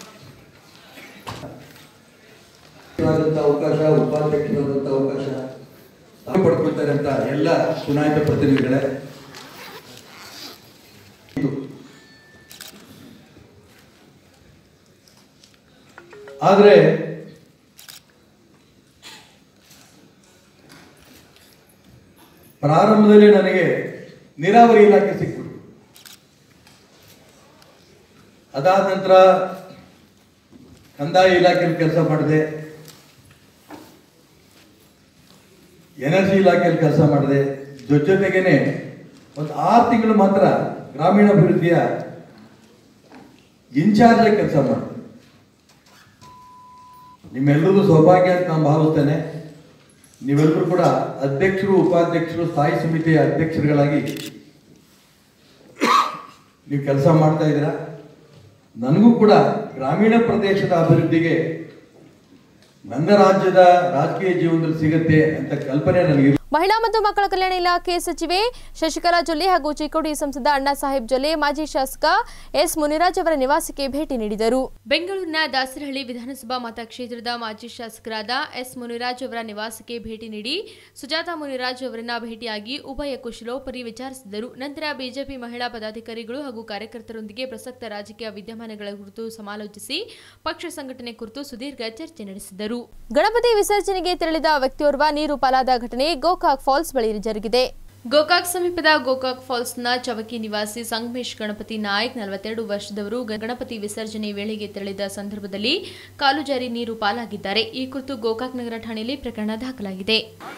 ಆದಂಥ ಅವಕಾಶ ಉಪಾಧ್ಯಕ್ಷರಾದಂಥ ಅವಕಾಶ ತಾವು ಪಡ್ಕೊಳ್ತಾರೆ ಅಂತ ಎಲ್ಲ ಚುನಾಯಿತ ಪ್ರತಿನಿಧಿಗಳೇ ಇದು. ಆದರೆ ಪ್ರಾರಂಭದಲ್ಲಿ ನನಗೆ ನೀರಾವರಿ ಇಲಾಖೆ ಸಿಕ್ಬಿಟ್ಟು ಅದಾದ ನಂತರ ಕಂದಾಯ ಇಲಾಖೆಯಲ್ಲಿ ಕೆಲಸ ಮಾಡಿದೆ ಎನರ್ಜಿ ಇಲಾಖೆಯಲ್ಲಿ ಕೆಲಸ ಮಾಡಿದೆ ಜೊತೆ ಜೊತೆಗೇನೆ ಒಂದು ಆರು ತಿಂಗಳು ಮಾತ್ರ ಗ್ರಾಮೀಣಾಭಿವೃದ್ಧಿಯ ಇನ್ಚಾರ್ಜ್ ಕೆಲಸ ಮಾಡಿದೆ ನಿಮ್ಮೆಲ್ಲರಿಗೂ ಸೌಭಾಗ್ಯ ಅಂತ ನಾನು ಭಾವಿಸ್ತೇನೆ ನೀವೆಲ್ಲರೂ ಕೂಡ ಅಧ್ಯಕ್ಷರು ಉಪಾಧ್ಯಕ್ಷರು ಸ್ಥಾಯಿ ಸಮಿತಿಯ ಅಧ್ಯಕ್ಷರುಗಳಾಗಿ ನೀವು ಕೆಲಸ ಮಾಡ್ತಾ ಇದ್ದೀರಾ ನನಗೂ ಕೂಡ ಗ್ರಾಮೀಣ ಪ್ರದೇಶದ ಅಭಿವೃದ್ಧಿಗೆ ನನ್ನ ರಾಜ್ಯದ ರಾಜಕೀಯ ಜೀವನದಲ್ಲಿ ಸಿಗತ್ತೆ ಅಂತ ಕಲ್ಪನೆ ನನಗೆ ಮಹಿಳಾ ಮತ್ತು ಮಕ್ಕಳ ಕಲ್ಯಾಣ ಇಲಾಖೆ ಸಚಿವೆ ಶಶಿಕಲಾ ಜೊಲ್ಲೆ ಹಾಗೂ ಚಿಕ್ಕೋಡಿ ಸಂಸದ ಅಣ್ಣಾ ಸಾಹೇಬ್ ಜೊಲ್ಲೆ ಮಾಜಿ ಶಾಸಕ ಎಸ್ ಮುನಿರಾಜ್ ಅವರ ನಿವಾಸಕ್ಕೆ ಭೇಟಿ ನೀಡಿದರು ಬೆಂಗಳೂರಿನ ದಾಸರಹಳ್ಳಿ ವಿಧಾನಸಭಾ ಮತಕ್ಷೇತ್ರದ ಮಾಜಿ ಶಾಸಕರಾದ ಎಸ್ ಮುನಿರಾಜ್ ಅವರ ನಿವಾಸಕ್ಕೆ ಭೇಟಿ ನೀಡಿ ಸುಜಾತಾ ಮುನಿರಾಜ್ ಅವರನ್ನ ಭೇಟಿಯಾಗಿ ಉಭಯ ಕುಶಲೋಪರಿ ವಿಚಾರಿಸಿದರು ನಂತರ ಬಿಜೆಪಿ ಮಹಿಳಾ ಪದಾಧಿಕಾರಿಗಳು ಹಾಗೂ ಕಾರ್ಯಕರ್ತರೊಂದಿಗೆ ಪ್ರಸಕ್ತ ರಾಜಕೀಯ ವಿದ್ಯಮಾನಗಳ ಕುರಿತು ಸಮಾಲೋಚಿಸಿ ಪಕ್ಷ ಸಂಘಟನೆ ಕುರಿತು ಸುದೀರ್ಘ ಚರ್ಚೆ ನಡೆಸಿದರು ಗಣಪತಿ ವಿಸರ್ಜನೆಗೆ ತೆರಳಿದ ವ್ಯಕ್ತಿಯೋರ್ವ ನೀರು ಪಾಲಾದ ಘಟನೆ ಗೋಕಾಕ್ ಫಾಲ್ಸ್ ಬಳಿ ಜರುಗಿದೆ ಗೋಕಾಕ್ ಸಮೀಪದ ಗೋಕಾಕ್ ಫಾಲ್ಸ್ನ ಚವಕಿ ನಿವಾಸಿ ಸಂಗಮೇಶ್ ಗಣಪತಿ ನಾಯಕ್ ನಲವತ್ತೆರಡು ವರ್ಷದವರು ಗ- ಗಣಪತಿ ವಿಸರ್ಜನೆ ವೇಳೆಗೆ ತೆರಳಿದ ಸಂದರ್ಭದಲ್ಲಿ ಕಾಲು ಜಾರಿ ನೀರು ಪಾಲಾಗಿದ್ದಾರೆ ಈ ಕುರಿತು ಗೋಕಾಕ್ ನಗರ ಠಾಣೆಯಲ್ಲಿ ಪ್ರಕರಣ ದಾಖಲಾಗಿದೆ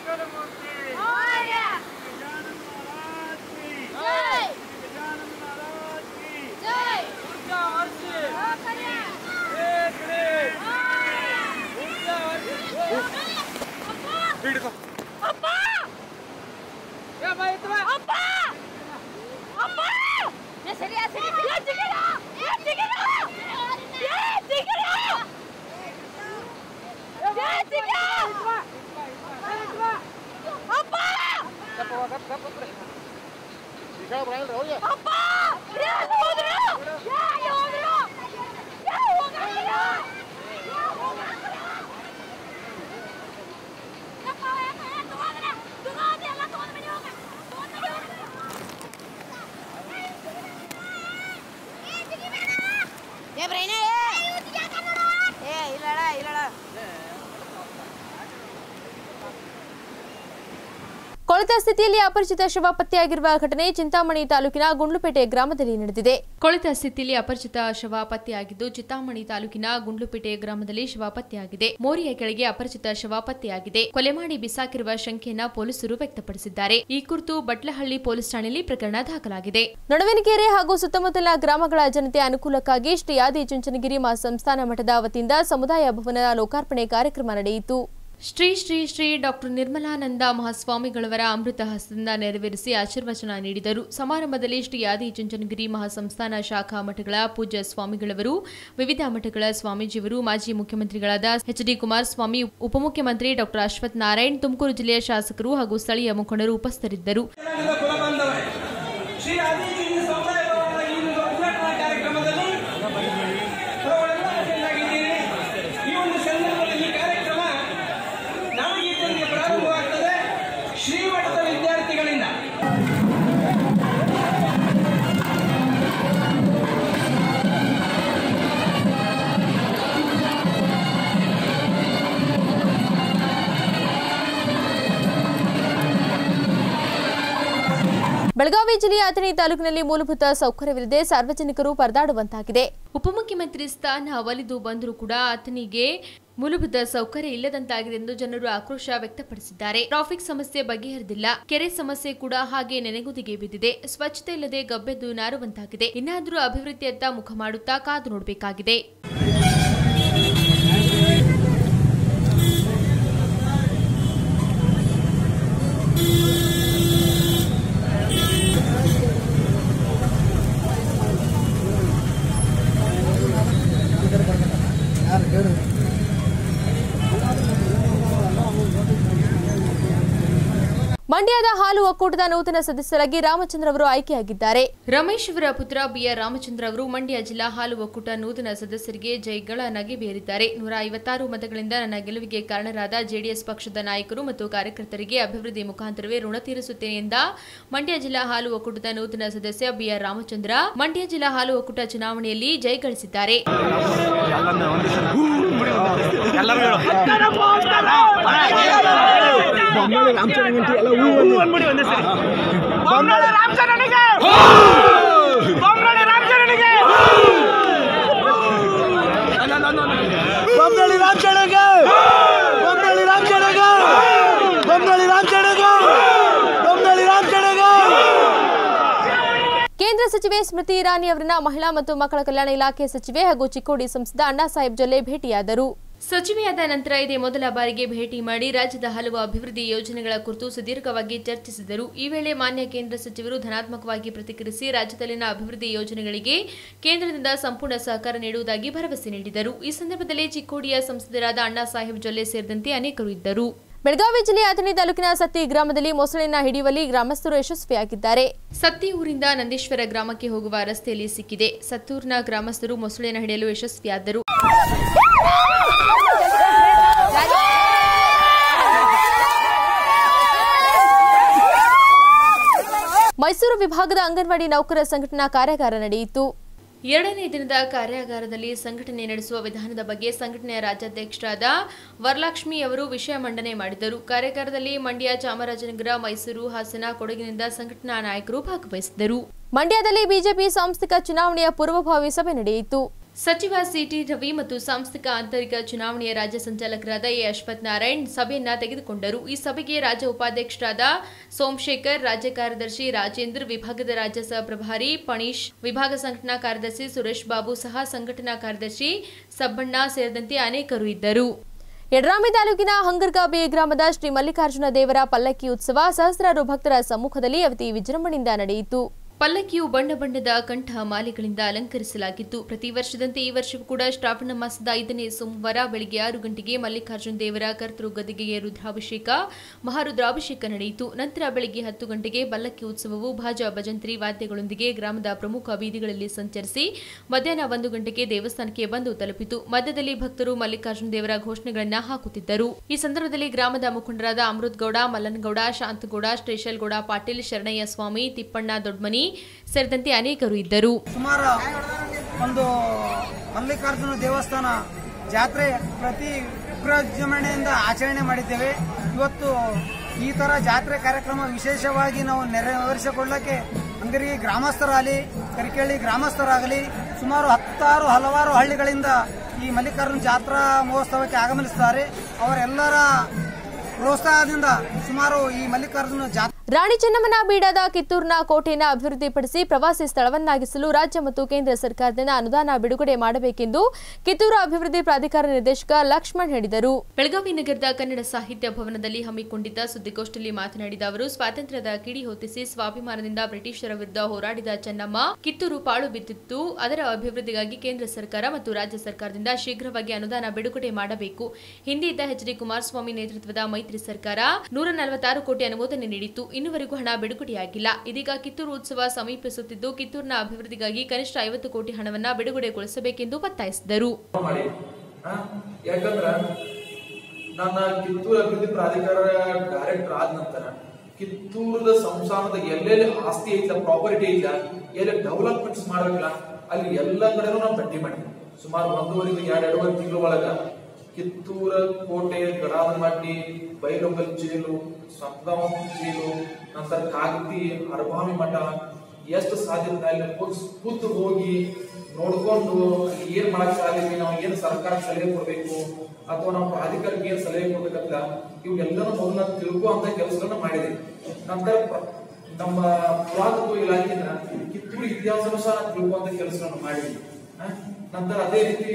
ಏ ಬ್ರೈನೆ ಏ ಇಲ್ಲಡ ಇಲ್ಲಡ ಕೊಳೆತ ಸ್ಥಿತಿಯಲ್ಲಿ ಅಪರಿಚಿತ ಶವ ಪತ್ತೆಯಾಗಿರುವ ಘಟನೆ ಚಿಂತಾಮಣಿ ತಾಲೂಕಿನ ಗುಂಡ್ಲುಪೇಟೆ ಗ್ರಾಮದಲ್ಲಿ ನಡೆದಿದೆ ಕೊಳೆತ ಸ್ಥಿತಿಯಲ್ಲಿ ಅಪರಿಚಿತ ಶವ ಪತ್ತೆಯಾಗಿದ್ದು ಚಿಂತಾಮಣಿ ತಾಲೂಕಿನ ಗುಂಡ್ಲುಪೇಟೆ ಗ್ರಾಮದಲ್ಲಿ ಶವ ಪತ್ತೆಯಾಗಿದೆ ಮೋರಿಯ ಕೆಳಗೆ ಅಪರಿಚಿತ ಶವ ಪತ್ತೆಯಾಗಿದೆ ಕೊಲೆ ಮಾಡಿ ಬಿಸಾಕಿರುವ ಶಂಕೆಯನ್ನ ಪೊಲೀಸರು ವ್ಯಕ್ತಪಡಿಸಿದ್ದಾರೆ ಈ ಕುರಿತು ಬಟ್ಲಹಳ್ಳಿ ಪೊಲೀಸ್ ಠಾಣೆಯಲ್ಲಿ ಪ್ರಕರಣ ದಾಖಲಾಗಿದೆ ನಡುವಿನಕೆರೆ ಹಾಗೂ ಸುತ್ತಮುತ್ತಲ ಗ್ರಾಮಗಳ ಜನತೆ ಅನುಕೂಲಕ್ಕಾಗಿ ಶ್ರೀ ಆದಿ ಚುಂಚನಗಿರಿ ಮಹಾಸಂಸ್ಥಾನ ಮಠದ ವತಿಯಿಂದ ಸಮುದಾಯ ಭವನ ಲೋಕಾರ್ಪಣೆ ಕಾರ್ಯಕ್ರಮ ನಡೆಯಿತು ಶ್ರೀ ಶ್ರೀ ಶ್ರೀ ಡಾಕ್ಟರ್ ನಿರ್ಮಲಾನಂದ ಮಹಾಸ್ವಾಮಿಗಳವರ ಅಮೃತ ಹಸ್ತದಿಂದ ನೆರವೇರಿಸಿ ಆಶೀರ್ವಚನ ನೀಡಿದರು ಸಮಾರಂಭದಲ್ಲಿ ಶ್ರೀ ಆದಿ ಚುಂಚನಗಿರಿ ಮಹಾಸಂಸ್ಥಾನ ಶಾಖಾ ಮಠಗಳ ಪೂಜ್ಯ ಸ್ವಾಮಿಗಳವರು ವಿವಿಧ ಮಠಗಳ ಸ್ವಾಮೀಜಿಯವರು ಮಾಜಿ ಮುಖ್ಯಮಂತ್ರಿಗಳಾದ ಎಚ್ ಡಿ ಕುಮಾರಸ್ವಾಮಿ ಉಪಮುಖ್ಯಮಂತ್ರಿ ಡಾಕ್ಟರ್ ಅಶ್ವಥ್ ನಾರಾಯಣ್ ತುಮಕೂರು ಜಿಲ್ಲೆಯ ಶಾಸಕರು ಹಾಗೂ ಸ್ಥಳೀಯ ಮುಖಂಡರು ಉಪಸ್ಥಿತರಿದ್ದರು ಶ್ರೀ ಆದಿಜೀವಿ ಸಮುದಾಯ ಭವನದ ಈ ಒಂದು ಉದ್ಘಾಟನಾ ಕಾರ್ಯಕ್ರಮದಲ್ಲಿ ತಾವುಗಳೆಲ್ಲ ಚೆನ್ನಾಗಿದ್ದೀರಿ ಈ ಒಂದು ಸಂದರ್ಭದಲ್ಲಿ ಈ ಕಾರ್ಯಕ್ರಮ ನಾಡಗೀತೆಯೊಂದಿಗೆ ಪ್ರಾರಂಭವಾಗ್ತದೆ ಶ್ರೀಮಠದ ವಿದ್ಯಾರ್ಥಿಗಳಿಂದ ಬೆಳಗಾವಿ ಜಿಲ್ಲೆಯ ಅಥಣಿ ತಾಲೂಕಿನಲ್ಲಿ ಮೂಲಭೂತ ಸೌಕರ್ಯವಿಲ್ಲದೆ ಸಾರ್ವಜನಿಕರು ಪರದಾಡುವಂತಾಗಿದೆ ಉಪಮುಖ್ಯಮಂತ್ರಿ ಸ್ಥಾನ ಒಲಿದು ಬಂದರೂ ಕೂಡ ಅಥಣಿಗೆ ಮೂಲಭೂತ ಸೌಕರ್ಯ ಇಲ್ಲದಂತಾಗಿದೆ ಎಂದು ಜನರು ಆಕ್ರೋಶ ವ್ಯಕ್ತಪಡಿಸಿದ್ದಾರೆ ಟ್ರಾಫಿಕ್ ಸಮಸ್ಯೆ ಬಗೆಹರಿದಿಲ್ಲ ಕೆರೆ ಸಮಸ್ಯೆ ಕೂಡ ಹಾಗೆ ನೆನೆಗುದಿಗೆ ಬಿದ್ದಿದೆ ಸ್ವಚ್ಛತೆ ಇಲ್ಲದೆ ಗಬ್ಬೆದ್ದು ನಾರುವಂತಾಗಿದೆ ಇನ್ನಾದರೂ ಅಭಿವೃದ್ಧಿಯತ್ತ ಮುಖ ಮಾಡುತ್ತಾ ಕಾದು ನೋಡಬೇಕಾಗಿದೆ ಮಂಡ್ಯದ ಹಾಲು ಒಕ್ಕೂಟದ ನೂತನ ಸದಸ್ಯರಾಗಿ ರಾಮಚಂದ್ರ ಅವರು ಆಯ್ಕೆಯಾಗಿದ್ದಾರೆ ರಮೇಶ್ ಅವರ ಪುತ್ರ ಬಿಆರ್ ರಾಮಚಂದ್ರ ಅವರು ಮಂಡ್ಯ ಜಿಲ್ಲಾ ಹಾಲು ಒಕ್ಕೂಟ ನೂತನ ಸದಸ್ಯರಿಗೆ ಜೈಗಳ ನಗೆ ಬೀರಿದ್ದಾರೆ ನೂರ ಐವತ್ತಾರು ಮತಗಳಿಂದ ನನ್ನ ಗೆಲುವಿಗೆ ಕಾರಣರಾದ ಜೆಡಿಎಸ್ ಪಕ್ಷದ ನಾಯಕರು ಮತ್ತು ಕಾರ್ಯಕರ್ತರಿಗೆ ಅಭಿವೃದ್ಧಿ ಮುಖಾಂತರವೇ ಋಣ ತೀರಿಸುತ್ತೇನೆ ಎಂದ ಮಂಡ್ಯ ಜಿಲ್ಲಾ ಹಾಲು ಒಕ್ಕೂಟದ ನೂತನ ಸದಸ್ಯ ಬಿಆರ್ ರಾಮಚಂದ್ರ ಮಂಡ್ಯ ಜಿಲ್ಲಾ ಹಾಲು ಒಕ್ಕೂಟ ಚುನಾವಣೆಯಲ್ಲಿ ಜಯಗಳಿಸಿದ್ದಾರೆ ಬೊಮ್ಮನಳ್ಳಿ ರಾಮಚಂದ್ರಗೆ ಬೊಮ್ಮನಳ್ಳಿ ರಾಮಚಂದ್ರಗೆ ಬೊಮ್ಮನಳ್ಳಿ ರಾಮಚಂದ್ರಗೆ ಬೊಮ್ಮನಳ್ಳಿ ರಾಮಚಂದ್ರಗೆ ಕೇಂದ್ರ ಸಚಿವೆ ಸ್ಮೃತಿ ಇರಾನಿ ಅವರನ್ನ ಮಹಿಳಾ ಮತ್ತು ಮಕ್ಕಳ ಕಲ್ಯಾಣ ಇಲಾಖೆ ಸಚಿವೆ ಹಾಗೂ ಚಿಕ್ಕೋಡಿ ಸಂಸದ ಅಣ್ಣಾ ಸಾಹೇಬ್ ಜೊಲ್ಲೆ ಭೇಟಿಯಾದರು ಸಚಿವೆಯಾದ ನಂತರ ಇದೇ ಮೊದಲ ಬಾರಿಗೆ ಭೇಟಿ ಮಾಡಿ ರಾಜ್ಯದ ಹಲವು ಅಭಿವೃದ್ಧಿ ಯೋಜನೆಗಳ ಕುರಿತು ಸುದೀರ್ಘವಾಗಿ ಚರ್ಚಿಸಿದರು ಈ ವೇಳೆ ಮಾನ್ಯ ಕೇಂದ್ರ ಸಚಿವರು ಧನಾತ್ಮಕವಾಗಿ ಪ್ರತಿಕ್ರಿಯಿಸಿ ರಾಜ್ಯದಲ್ಲಿನ ಅಭಿವೃದ್ಧಿ ಯೋಜನೆಗಳಿಗೆ ಕೇಂದ್ರದಿಂದ ಸಂಪೂರ್ಣ ಸಹಕಾರ ನೀಡುವುದಾಗಿ ಭರವಸೆ ನೀಡಿದರು ಈ ಸಂದರ್ಭದಲ್ಲಿ ಚಿಕ್ಕೋಡಿಯ ಸಂಸದರಾದ ಅಣ್ಣಾ ಸಾಹೇಬ್ ಜೊಲ್ಲೆ ಸೇರಿದಂತೆ ಅನೇಕರು ಇದ್ದರು ಬೆಳಗಾವಿ ಜಿಲ್ಲೆಯ ಅಥಣಿ ತಾಲೂಕಿನ ಸತ್ತಿ ಗ್ರಾಮದಲ್ಲಿ ಮೊಸಳೆನ ಹಿಡಿಯುವಲ್ಲಿ ಗ್ರಾಮಸ್ಥರು ಯಶಸ್ವಿಯಾಗಿದ್ದಾರೆ ಸತ್ತಿ ಊರಿಂದ ನಂದೀಶ್ವರ ಗ್ರಾಮಕ್ಕೆ ಹೋಗುವ ರಸ್ತೆಯಲ್ಲಿ ಸಿಕ್ಕಿದೆ ಸತ್ತೂರಿನ ಗ್ರಾಮಸ್ಥರು ಮೊಸಳೆನ ಹಿಡಿಯಲು ಯಶಸ್ವಿಯಾದರು ಮೈಸೂರು ವಿಭಾಗದ ಅಂಗನವಾಡಿ ನೌಕರರ ಸಂಘಟನಾ ಕಾರ್ಯಾಗಾರ ನಡೆಯಿತು ಎರಡನೇ ದಿನದ ಕಾರ್ಯಾಗಾರದಲ್ಲಿ ಸಂಘಟನೆ ನಡೆಸುವ ವಿಧಾನದ ಬಗ್ಗೆ ಸಂಘಟನೆಯ ರಾಜ್ಯಾಧ್ಯಕ್ಷರಾದ ವರಲಕ್ಷ್ಮಿ ಅವರು ವಿಷಯ ಮಂಡನೆ ಮಾಡಿದರು ಕಾರ್ಯಾಗಾರದಲ್ಲಿ ಮಂಡ್ಯ ಚಾಮರಾಜನಗರ ಮೈಸೂರು ಹಾಸನ ಕೊಡಗಿನಿಂದ ಸಂಘಟನಾ ನಾಯಕರು ಭಾಗವಹಿಸಿದ್ದರು ಮಂಡ್ಯದಲ್ಲಿ ಬಿಜೆಪಿ ಸಾಂಸ್ಥಿಕ ಚುನಾವಣೆಯ ಪೂರ್ವಭಾವಿ ಸಭೆ ನಡೆಯಿತು ಸಚಿವ ಸಿಟಿ ರವಿ ಮತ್ತು ಸಾಂಸ್ಥಿಕ ಆಂತರಿಕ ಚುನಾವಣೆಯ ರಾಜ್ಯ ಸಂಚಾಲಕರಾದ ಎ ಅಶ್ವಥ್ ನಾರಾಯಣ್ ಸಭೆಯನ್ನ ತೆಗೆದುಕೊಂಡರು ಈ ಸಭೆಗೆ ರಾಜ್ಯ ಉಪಾಧ್ಯಕ್ಷರಾದ ಸೋಮಶೇಖರ್ ರಾಜ್ಯ ಕಾರ್ಯದರ್ಶಿ ರಾಜೇಂದ್ರ ವಿಭಾಗದ ರಾಜ್ಯ ಸಹ ಪ್ರಭಾರಿ ಪಣೀಶ್ ವಿಭಾಗ ಸಂಘಟನಾ ಕಾರ್ಯದರ್ಶಿ ಸುರೇಶ್ ಬಾಬು ಸಹ ಸಂಘಟನಾ ಕಾರ್ಯದರ್ಶಿ ಸಬ್ಬಣ್ಣ ಸೇರಿದಂತೆ ಅನೇಕರು ಇದ್ದರು ಯಡ್ರಾಮಿ ತಾಲೂಕಿನ ಹಂಗರ್ಗಾಬಿ ಗ್ರಾಮದ ಶ್ರೀ ಮಲ್ಲಿಕಾರ್ಜುನ ದೇವರ ಪಲ್ಲಕ್ಕಿ ಉತ್ಸವ ಸಹಸ್ರಾರು ಭಕ್ತರ ಸಮ್ಮುಖದಲ್ಲಿ ಅತಿ ವಿಜೃಂಭಣೆಯಿಂದ ನಡೆಯಿತು ಪಲ್ಲಕ್ಕಿಯು ಬಣ್ಣ ಬಣ್ಣದ ಕಂಠ ಮಾಲೆಗಳಿಂದ ಅಲಂಕರಿಸಲಾಗಿತ್ತು ಪ್ರತಿ ವರ್ಷದಂತೆ ಈ ವರ್ಷವೂ ಕೂಡ ಶ್ರಾವಣ ಮಾಸದ ಐದನೇ ಸೋಮವಾರ ಬೆಳಗ್ಗೆ ಆರು ಗಂಟೆಗೆ ಮಲ್ಲಿಕಾರ್ಜುನ ದೇವರ ಕರ್ತೃ ಗದಿಗೆಯ ರುದ್ರಾಭಿಷೇಕ ಮಹಾರುದ್ರಾಭಿಷೇಕ ನಡೆಯಿತು ನಂತರ ಬೆಳಗ್ಗೆ ಹತ್ತು ಗಂಟೆಗೆ ಪಲ್ಲಕ್ಕಿ ಉತ್ಸವವು ಭಾಜ ಭಜಂತ್ರಿ ವಾದ್ಯಗಳೊಂದಿಗೆ ಗ್ರಾಮದ ಪ್ರಮುಖ ಬೀದಿಗಳಲ್ಲಿ ಸಂಚರಿಸಿ ಮಧ್ಯಾಹ್ನ ಒಂದು ಗಂಟೆಗೆ ದೇವಸ್ಥಾನಕ್ಕೆ ಬಂದು ತಲುಪಿತು ಮಧ್ಯದಲ್ಲಿ ಭಕ್ತರು ಮಲ್ಲಿಕಾರ್ಜುನ ದೇವರ ಘೋಷಣೆಗಳನ್ನ ಹಾಕುತ್ತಿದ್ದರು ಈ ಸಂದರ್ಭದಲ್ಲಿ ಗ್ರಾಮದ ಮುಖಂಡರಾದ ಅಮೃತಗೌಡ ಮಲ್ಲನಗೌಡ ಶಾಂತಗೌಡ ಶ್ರೀಶೈಲ್ಗೌಡ ಪಾಟೀಲ್ ಶರಣಯ್ಯ ಸ್ವಾಮಿ ತಿಪ್ಪಣ್ಣ ದೊಡ್ಮನಿ ಸೇರಿದಂತೆ ಅನೇಕರು ಇದ್ದರು ಸುಮಾರು ಒಂದು ಮಲ್ಲಿಕಾರ್ಜುನ ದೇವಸ್ಥಾನ ಜಾತ್ರೆ ಪ್ರತಿ ವಿಜೃಂಭಣೆಯಿಂದ ಆಚರಣೆ ಮಾಡಿದ್ದೇವೆ ಇವತ್ತು ಈ ತರ ಜಾತ್ರೆ ಕಾರ್ಯಕ್ರಮ ವಿಶೇಷವಾಗಿ ನಾವು ನೆರವೇರಿಸಿಕೊಳ್ಳಕ್ಕೆ ಅಂಗರಿಗೆ ಗ್ರಾಮಸ್ಥರಾಗಲಿ ಕರಿಕೇಳಿ ಗ್ರಾಮಸ್ಥರಾಗಲಿ ಸುಮಾರು ಹತ್ತಾರು ಹಲವಾರು ಹಳ್ಳಿಗಳಿಂದ ಈ ಮಲ್ಲಿಕಾರ್ಜುನ ಜಾತ್ರಾ ಮಹೋತ್ಸವಕ್ಕೆ ಆಗಮನಿಸುತ್ತಾರೆ ಅವರೆಲ್ಲರ ಪ್ರೋತ್ಸಾಹದಿಂದ ಸುಮಾರು ಈ ಮಲ್ಲಿಕಾರ್ಜುನ ಜಾತ್ರೆ ರಾಣಿ ಚೆನ್ನಮ್ಮನ ಬೀಡಾದ ಕಿತ್ತೂರಿನ ಕೋಟೆಯನ್ನು ಅಭಿವೃದ್ಧಿಪಡಿಸಿ ಪ್ರವಾಸಿ ಸ್ಥಳವನ್ನಾಗಿಸಲು ರಾಜ್ಯ ಮತ್ತು ಕೇಂದ್ರ ಸರ್ಕಾರದಿಂದ ಅನುದಾನ ಬಿಡುಗಡೆ ಮಾಡಬೇಕೆಂದು ಕಿತ್ತೂರು ಅಭಿವೃದ್ಧಿ ಪ್ರಾಧಿಕಾರ ನಿರ್ದೇಶಕ ಲಕ್ಷ್ಮಣ್ ಹೇಳಿದರು ಬೆಳಗಾವಿ ನಗರದ ಕನ್ನಡ ಸಾಹಿತ್ಯ ಭವನದಲ್ಲಿ ಹಮ್ಮಿಕೊಂಡಿದ್ದ ಸುದ್ದಿಗೋಷ್ಠಿಯಲ್ಲಿ ಮಾತನಾಡಿದ ಅವರು ಸ್ವಾತಂತ್ರ್ಯದ ಕಿಡಿ ಹೊತ್ತಿಸಿ ಸ್ವಾಭಿಮಾನದಿಂದ ಬ್ರಿಟಿಷರ ವಿರುದ್ಧ ಹೋರಾಡಿದ ಚೆನ್ನಮ್ಮ ಕಿತ್ತೂರು ಪಾಳು ಬಿದ್ದಿತ್ತು ಅದರ ಅಭಿವೃದ್ಧಿಗಾಗಿ ಕೇಂದ್ರ ಸರ್ಕಾರ ಮತ್ತು ರಾಜ್ಯ ಸರ್ಕಾರದಿಂದ ಶೀಘ್ರವಾಗಿ ಅನುದಾನ ಬಿಡುಗಡೆ ಮಾಡಬೇಕು ಹಿಂದೆ ಇದ್ದ ಎಚ್ ಡಿ ಕುಮಾರಸ್ವಾಮಿ ನೇತೃತ್ವದ ಮೈತ್ರಿ ಸರ್ಕಾರ ನೂರ ನಲವತ್ತಾರು ಕೋಟಿ ಅನುಮೋದನೆ ನೀಡಿತ್ತು ಇನ್ನುವರೆಗೂ ಹಣ ಬಿಡುಗಡೆಯಾಗಿಲ್ಲ ಇದೀಗ ಕಿತ್ತೂರು ಉತ್ಸವ ಸಮೀಪಿಸುತ್ತಿದ್ದು ಕಿತ್ತೂರಿನ ಅಭಿವೃದ್ಧಿಗಾಗಿ ಕನಿಷ್ಠ ಐವತ್ತು ಕೋಟಿ ಹಣವನ್ನ ಬಿಡುಗಡೆಗೊಳಿಸಬೇಕೆಂದು ಒತ್ತಾಯಿಸಿದರು ಮಾಡಿ ಆ? ಯಾಕಂದ್ರ ನನ್ನ ಕಿತ್ತೂರು ಅಭಿವೃದ್ಧಿ ಪ್ರಾಧಿಕಾರ ಡೈರೆಕ್ಟರ್ ಆದ ನಂತರ ಕಿತ್ತೂರದ ಸಂಸ್ಥಾನದ ಎಲ್ಲೆಲ್ಲಿ ಆಸ್ತಿ ಐತಿಲ್ಲ ಪ್ರಾಪರ್ಟಿ ಐತಿಲ್ಲ ಎಲ್ಲಿ ಡೆವಲಪ್ಮೆಂಟ್ಸ್ ಮಾಡ್ಬೇಕಿಲ್ಲ ಅಲ್ಲಿ ಎಲ್ಲ ಕಡೆನೂ ನಾವು ಭೇಟಿ ಮಾಡಿದ್ವಿ ಸುಮಾರು ಒಂದೂವರೆಯಿಂದ ಎರಡು ಎರಡೂವರೆ ತಿಂಗಳ ಒಳಗ ಕಿತ್ತೂರ ಕೋಟೆ ಗಡಾದಮಡ್ಡಿ ಬೈಲೊಂಗಲ್ ಜೈಲು ಸಪ್ತಮ ಜೈಲು ನಂತರ ಕಾಗತಿ ಅರಬಾವಿ ಮಠ ಎಷ್ಟು ಸಾಧ್ಯತೆ ಅಲ್ಲಿ ಕೂತು ಹೋಗಿ ನೋಡ್ಕೊಂಡು ಅಲ್ಲಿ ಏನ್ ಮಾಡಕ್ ಸಾಧ್ಯತೆ ನಾವು ಏನ್ ಸರ್ಕಾರಕ್ಕೆ ಸಲಹೆ ಕೊಡ್ಬೇಕು ಅಥವಾ ನಾವು ಪ್ರಾಧಿಕಾರಕ್ಕೆ ಏನ್ ಸಲಹೆ ಕೊಡ್ಬೇಕಂತ ಇವೆಲ್ಲನೂ ಮೊದಲ ತಿಳ್ಕುವಂತ ಕೆಲಸಗಳನ್ನ ಮಾಡಿದೆ ನಂತರ ಪ್ರ- ನಮ್ಮ ಪುರಾತತ್ವ ಇಲಾಖೆನ ಕಿತ್ತೂರು ಇತಿಹಾಸನೂ ಸಹ ತಿಳ್ಕುವಂತ ಕೆಲಸಗಳನ್ನು ಮಾಡಿದ್ವಿ ಆ? ನಂತರ ಅದೇ ರೀತಿ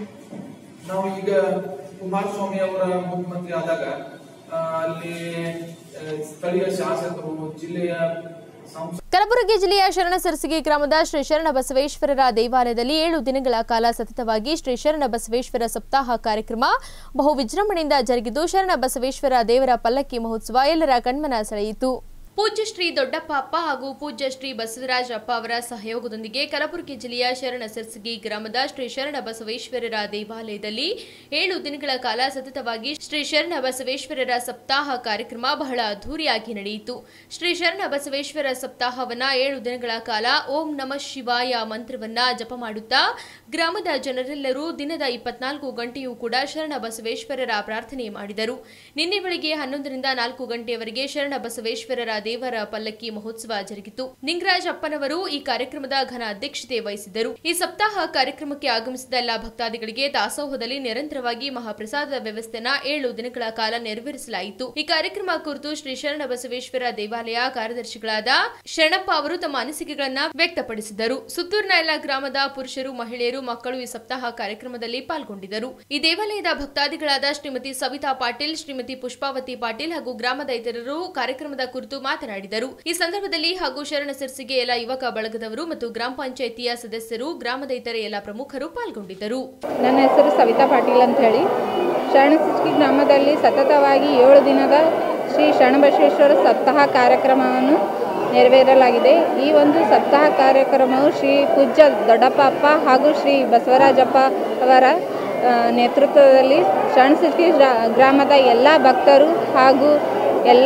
ನಾವು ಈಗ ಕುಮಾರಸ್ವಾಮಿ ಅವರ ಮುಖ್ಯಮಂತ್ರಿ ಆದಾಗ ಆ, ಅಲ್ಲಿ ಆ, ಸ್ಥಳೀಯ ಶಾಸಕರು ಜಿಲ್ಲೆಯ ಸಂಸ ಕಲಬುರಗಿ ಜಿಲ್ಲೆಯ ಶರಣಸರಸಗಿ ಗ್ರಾಮದ ಶ್ರೀ ಶರಣ ಬಸವೇಶ್ವರರ ದೇವಾಲಯದಲ್ಲಿ ಏಳು ದಿನಗಳ ಕಾಲ ಸತತವಾಗಿ ಶ್ರೀ ಶರಣ ಬಸವೇಶ್ವರ ಸಪ್ತಾಹ ಕಾರ್ಯಕ್ರಮ ಬಹು ವಿಜೃಂಭಣೆಯಿಂದ ಜರುಗಿದ್ದು ಶರಣ ಬಸವೇಶ್ವರ ದೇವರ ಪಲ್ಲಕ್ಕಿ ಮಹೋತ್ಸವ ಎಲ್ಲರ ಕಣ್ಮನ ಸೆಳೆಯಿತು ಪೂಜ್ಯ ಶ್ರೀ ದೊಡ್ಡಪ್ಪ ಅಪ್ಪ ಹಾಗೂ ಪೂಜ್ಯ ಶ್ರೀ ಬಸವರಾಜ ಅಪ್ಪ ಅವರ ಸಹಯೋಗದೊಂದಿಗೆ ಕಲಬುರಗಿ ಜಿಲ್ಲೆಯ ಶರಣ ಸಿರ್ಸಗಿ ಗ್ರಾಮದ ಶ್ರೀ ಶರಣ ಬಸವೇಶ್ವರರ ದೇವಾಲಯದಲ್ಲಿ ಏಳು ದಿನಗಳ ಕಾಲ ಸತತವಾಗಿ ಶ್ರೀ ಶರಣ ಬಸವೇಶ್ವರರ ಸಪ್ತಾಹ ಕಾರ್ಯಕ್ರಮ ಬಹಳ ಅದ್ದೂರಿಯಾಗಿ ನಡೆಯಿತು ಶ್ರೀ ಶರಣ ಬಸವೇಶ್ವರ ಸಪ್ತಾಹವನ್ನ ಏಳು ದಿನಗಳ ಕಾಲ ಓಂ ನಮಃ ಶಿವಾಯ ಮಂತ್ರವನ್ನ ಜಪ ಮಾಡುತ್ತಾ ಗ್ರಾಮದ ಜನರೆಲ್ಲರೂ ದಿನದ ಇಪ್ಪತ್ನಾಲ್ಕು ಗಂಟೆಯೂ ಕೂಡ ಶರಣ ಬಸವೇಶ್ವರರ ಪ್ರಾರ್ಥನೆ ಮಾಡಿದರು ನಿನ್ನೆ ಬೆಳಿಗ್ಗೆ ಹನ್ನೊಂದರಿಂದ ನಾಲ್ಕು ಗಂಟೆಯವರೆಗೆ ಶರಣ ಬಸವೇಶ್ವರರ ದೇವರ ಪಲ್ಲಕ್ಕಿ ಮಹೋತ್ಸವ ಜರುಗಿತು ನಿಂಗರಾಜ್ ಅಪ್ಪನವರು ಈ ಕಾರ್ಯಕ್ರಮದ ಘನ ಅಧ್ಯಕ್ಷತೆ ವಹಿಸಿದ್ದರು ಈ ಸಪ್ತಾಹ ಕಾರ್ಯಕ್ರಮಕ್ಕೆ ಆಗಮಿಸಿದ ಎಲ್ಲಾ ಭಕ್ತಾದಿಗಳಿಗೆ ದಾಸೋಹದಲ್ಲಿ ನಿರಂತರವಾಗಿ ಮಹಾಪ್ರಸಾದದ ವ್ಯವಸ್ಥೆನ ಏಳು ದಿನಗಳ ಕಾಲ ನೆರವೇರಿಸಲಾಯಿತು ಈ ಕಾರ್ಯಕ್ರಮ ಕುರಿತು ಶ್ರೀ ಶರಣ ಬಸವೇಶ್ವರ ದೇವಾಲಯ ಕಾರ್ಯದರ್ಶಿಗಳಾದ ಶರಣಪ್ಪ ಅವರು ತಮ್ಮ ಅನಿಸಿಕೆಗಳನ್ನ ವ್ಯಕ್ತಪಡಿಸಿದರು ಸುತ್ತೂರಿನ ಎಲ್ಲ ಗ್ರಾಮದ ಪುರುಷರು ಮಹಿಳೆಯರು ಮಕ್ಕಳು ಈ ಸಪ್ತಾಹ ಕಾರ್ಯಕ್ರಮದಲ್ಲಿ ಪಾಲ್ಗೊಂಡಿದ್ದರು ಈ ದೇವಾಲಯದ ಭಕ್ತಾದಿಗಳಾದ ಶ್ರೀಮತಿ ಸವಿತಾ ಪಾಟೀಲ್ ಶ್ರೀಮತಿ ಪುಷ್ಪಾವತಿ ಪಾಟೀಲ್ ಹಾಗೂ ಗ್ರಾಮದ ಇತರರು ಕಾರ್ಯಕ್ರಮದ ಕುರಿತು ಮಾತನಾಡಿದರು ಈ ಸಂದರ್ಭದಲ್ಲಿ ಹಾಗೂ ಶರಣ ಸಿರ್ಸಿಗೆ ಎಲ್ಲ ಯುವಕ ಬಳಗದವರು ಮತ್ತು ಗ್ರಾಮ ಪಂಚಾಯಿತಿಯ ಸದಸ್ಯರು ಗ್ರಾಮದ ಇತರ ಎಲ್ಲ ಪ್ರಮುಖರು ಪಾಲ್ಗೊಂಡಿದ್ದರು ನನ್ನ ಹೆಸರು ಸವಿತಾ ಪಾಟೀಲ್ ಅಂತ ಹೇಳಿ ಶರಣಸಿರ್ಗಿ ಗ್ರಾಮದಲ್ಲಿ ಸತತವಾಗಿ ಏಳು ದಿನದ ಶ್ರೀ ಶರಣಬಸವೇಶ್ವರ ಸಪ್ತಾಹ ಕಾರ್ಯಕ್ರಮವನ್ನು ನೆರವೇರಲಾಗಿದೆ ಈ ಒಂದು ಸಪ್ತಾಹ ಕಾರ್ಯಕ್ರಮವು ಶ್ರೀ ಪೂಜ್ಯ ದೊಡ್ಡಪ್ಪ ಅಪ್ಪ ಹಾಗೂ ಶ್ರೀ ಬಸವರಾಜಪ್ಪ ಅವರ ಆ, ನೇತೃತ್ವದಲ್ಲಿ ಶರಣಸಿರ್ಗಿ ಗ್ರಾಮದ ಎಲ್ಲ ಭಕ್ತರು ಹಾಗೂ ಎಲ್ಲ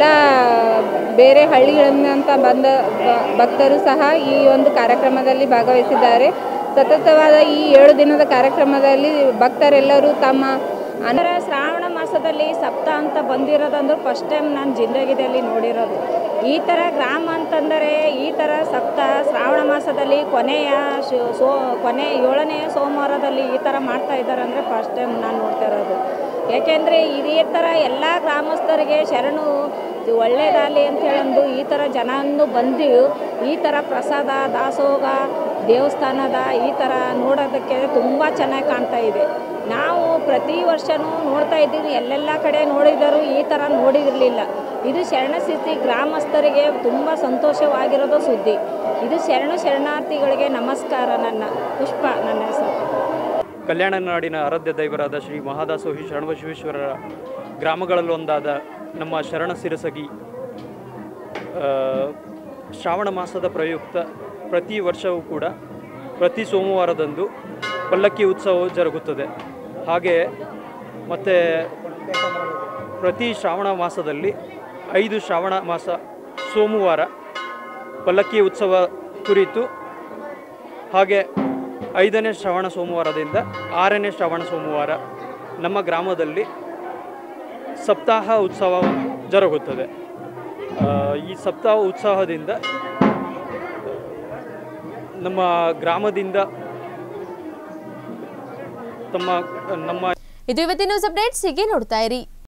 ಬೇರೆ ಹಳ್ಳಿಗಳಿಂದ ಬಂದ ಬ- ಭಕ್ತರು ಸಹ ಈ ಒಂದು ಕಾರ್ಯಕ್ರಮದಲ್ಲಿ ಭಾಗವಹಿಸಿದ್ದಾರೆ ಸತತವಾದ ಈ ಏಳು ದಿನದ ಕಾರ್ಯಕ್ರಮದಲ್ಲಿ ಭಕ್ತರೆಲ್ಲರೂ ತಮ್ಮ ಅಂದರೆ ಶ್ರಾವಣ ಮಾಸದಲ್ಲಿ ಸಪ್ತ ಅಂತ ಬಂದಿರೋದಂದ್ರೆ ಫಸ್ಟ್ ಟೈಮ್ ನಾನು ಜಿಂದಗಿದಲ್ಲಿ ನೋಡಿರೋದು ಈ ಥರ ಗ್ರಾಮ ಅಂತಂದರೆ ಈ ಥರ ಸಪ್ತ ಶ್ರಾವಣ ಮಾಸದಲ್ಲಿ ಕೊನೆಯ ಶು- ಸೋ ಕೊನೆ ಏಳನೇ ಸೋಮವಾರದಲ್ಲಿ ಈ ಥರ ಮಾಡ್ತಾ ಇದ್ದಾರೆ ಅಂದರೆ ಫಸ್ಟ್ ಟೈಮ್ ನಾನು ನೋಡ್ತಾ ಇರೋದು ಯಾಕೆಂದರೆ ಇದೇ ಥರ ಎಲ್ಲ ಗ್ರಾಮಸ್ಥರಿಗೆ ಶರಣು ಒಳ್ಳೇದಾಗಲಿ ಅಂತ ಹೇಳಂದು ಈ ಥರ ಜನನ್ನು ಬಂದು ಈ ಥರ ಪ್ರಸಾದ ದಾಸೋಹ ದೇವಸ್ಥಾನದ ಈ ಥರ ನೋಡೋದಕ್ಕೆ ತುಂಬ ಚೆನ್ನಾಗಿ ಕಾಣ್ತಾ ಇದೆ ನಾವು ಪ್ರತಿ ವರ್ಷವೂ ನೋಡ್ತಾ ಇದ್ದೀವಿ ಎಲ್ಲೆಲ್ಲ ಕಡೆ ನೋಡಿದರೂ ಈ ಥರ ನೋಡಿರಲಿಲ್ಲ ಇದು ಶರಣಸಿದ್ಧಿ ಗ್ರಾಮಸ್ಥರಿಗೆ ತುಂಬ ಸಂತೋಷವಾಗಿರೋದು ಸುದ್ದಿ ಇದು ಶರಣ ಶರಣಾರ್ಥಿಗಳಿಗೆ ನಮಸ್ಕಾರ ನನ್ನ ಪುಷ್ಪ ನನ್ನ ಹೆಸರು ಕಲ್ಯಾಣ ನಾಡಿನ ಆರಾಧ್ಯ ದೈವರಾದ ಶ್ರೀ ಮಹಾದಾಸೋಹಿ ಶರಣಬಸವೇಶ್ವರರ ಗ್ರಾಮಗಳಲ್ಲೊಂದಾದ ನಮ್ಮ ಶರಣ ಸಿರಸಗಿ ಆ, ಶ್ರಾವಣ ಮಾಸದ ಪ್ರಯುಕ್ತ ಪ್ರತಿ ವರ್ಷವೂ ಕೂಡ ಪ್ರತಿ ಸೋಮವಾರದಂದು ಪಲ್ಲಕ್ಕಿ ಉತ್ಸವವು ಜರುಗುತ್ತದೆ ಹಾಗೆಯೇ ಮತ್ತು ಪ್ರತಿ ಶ್ರಾವಣ ಮಾಸದಲ್ಲಿ ಐದು ಶ್ರಾವಣ ಮಾಸ ಸೋಮವಾರ ಪಲ್ಲಕ್ಕಿ ಉತ್ಸವ ಕುರಿತು ಹಾಗೆ ಐದನೇ ಶ್ರವಣ ಸೋಮವಾರದಿಂದ ಆರನೇ ಶ್ರವಣ ಸೋಮವಾರ ನಮ್ಮ ಗ್ರಾಮದಲ್ಲಿ ಸಪ್ತಾಹ ಉತ್ಸವ ಜರುಗುತ್ತದೆ ಆ, ಈ ಸಪ್ತಾಹ ಉತ್ಸಾಹದಿಂದ ನಮ್ಮ ಗ್ರಾಮದಿಂದ ತಮ್ಮ ನಮ್ಮ ಇದು ಇವತ್ತಿನ ನ್ಯೂಸ್ ಅಪ್ಡೇಟ್ಸ್ ಹೀಗೆ ನೋಡ್ತಾ ಇರಿ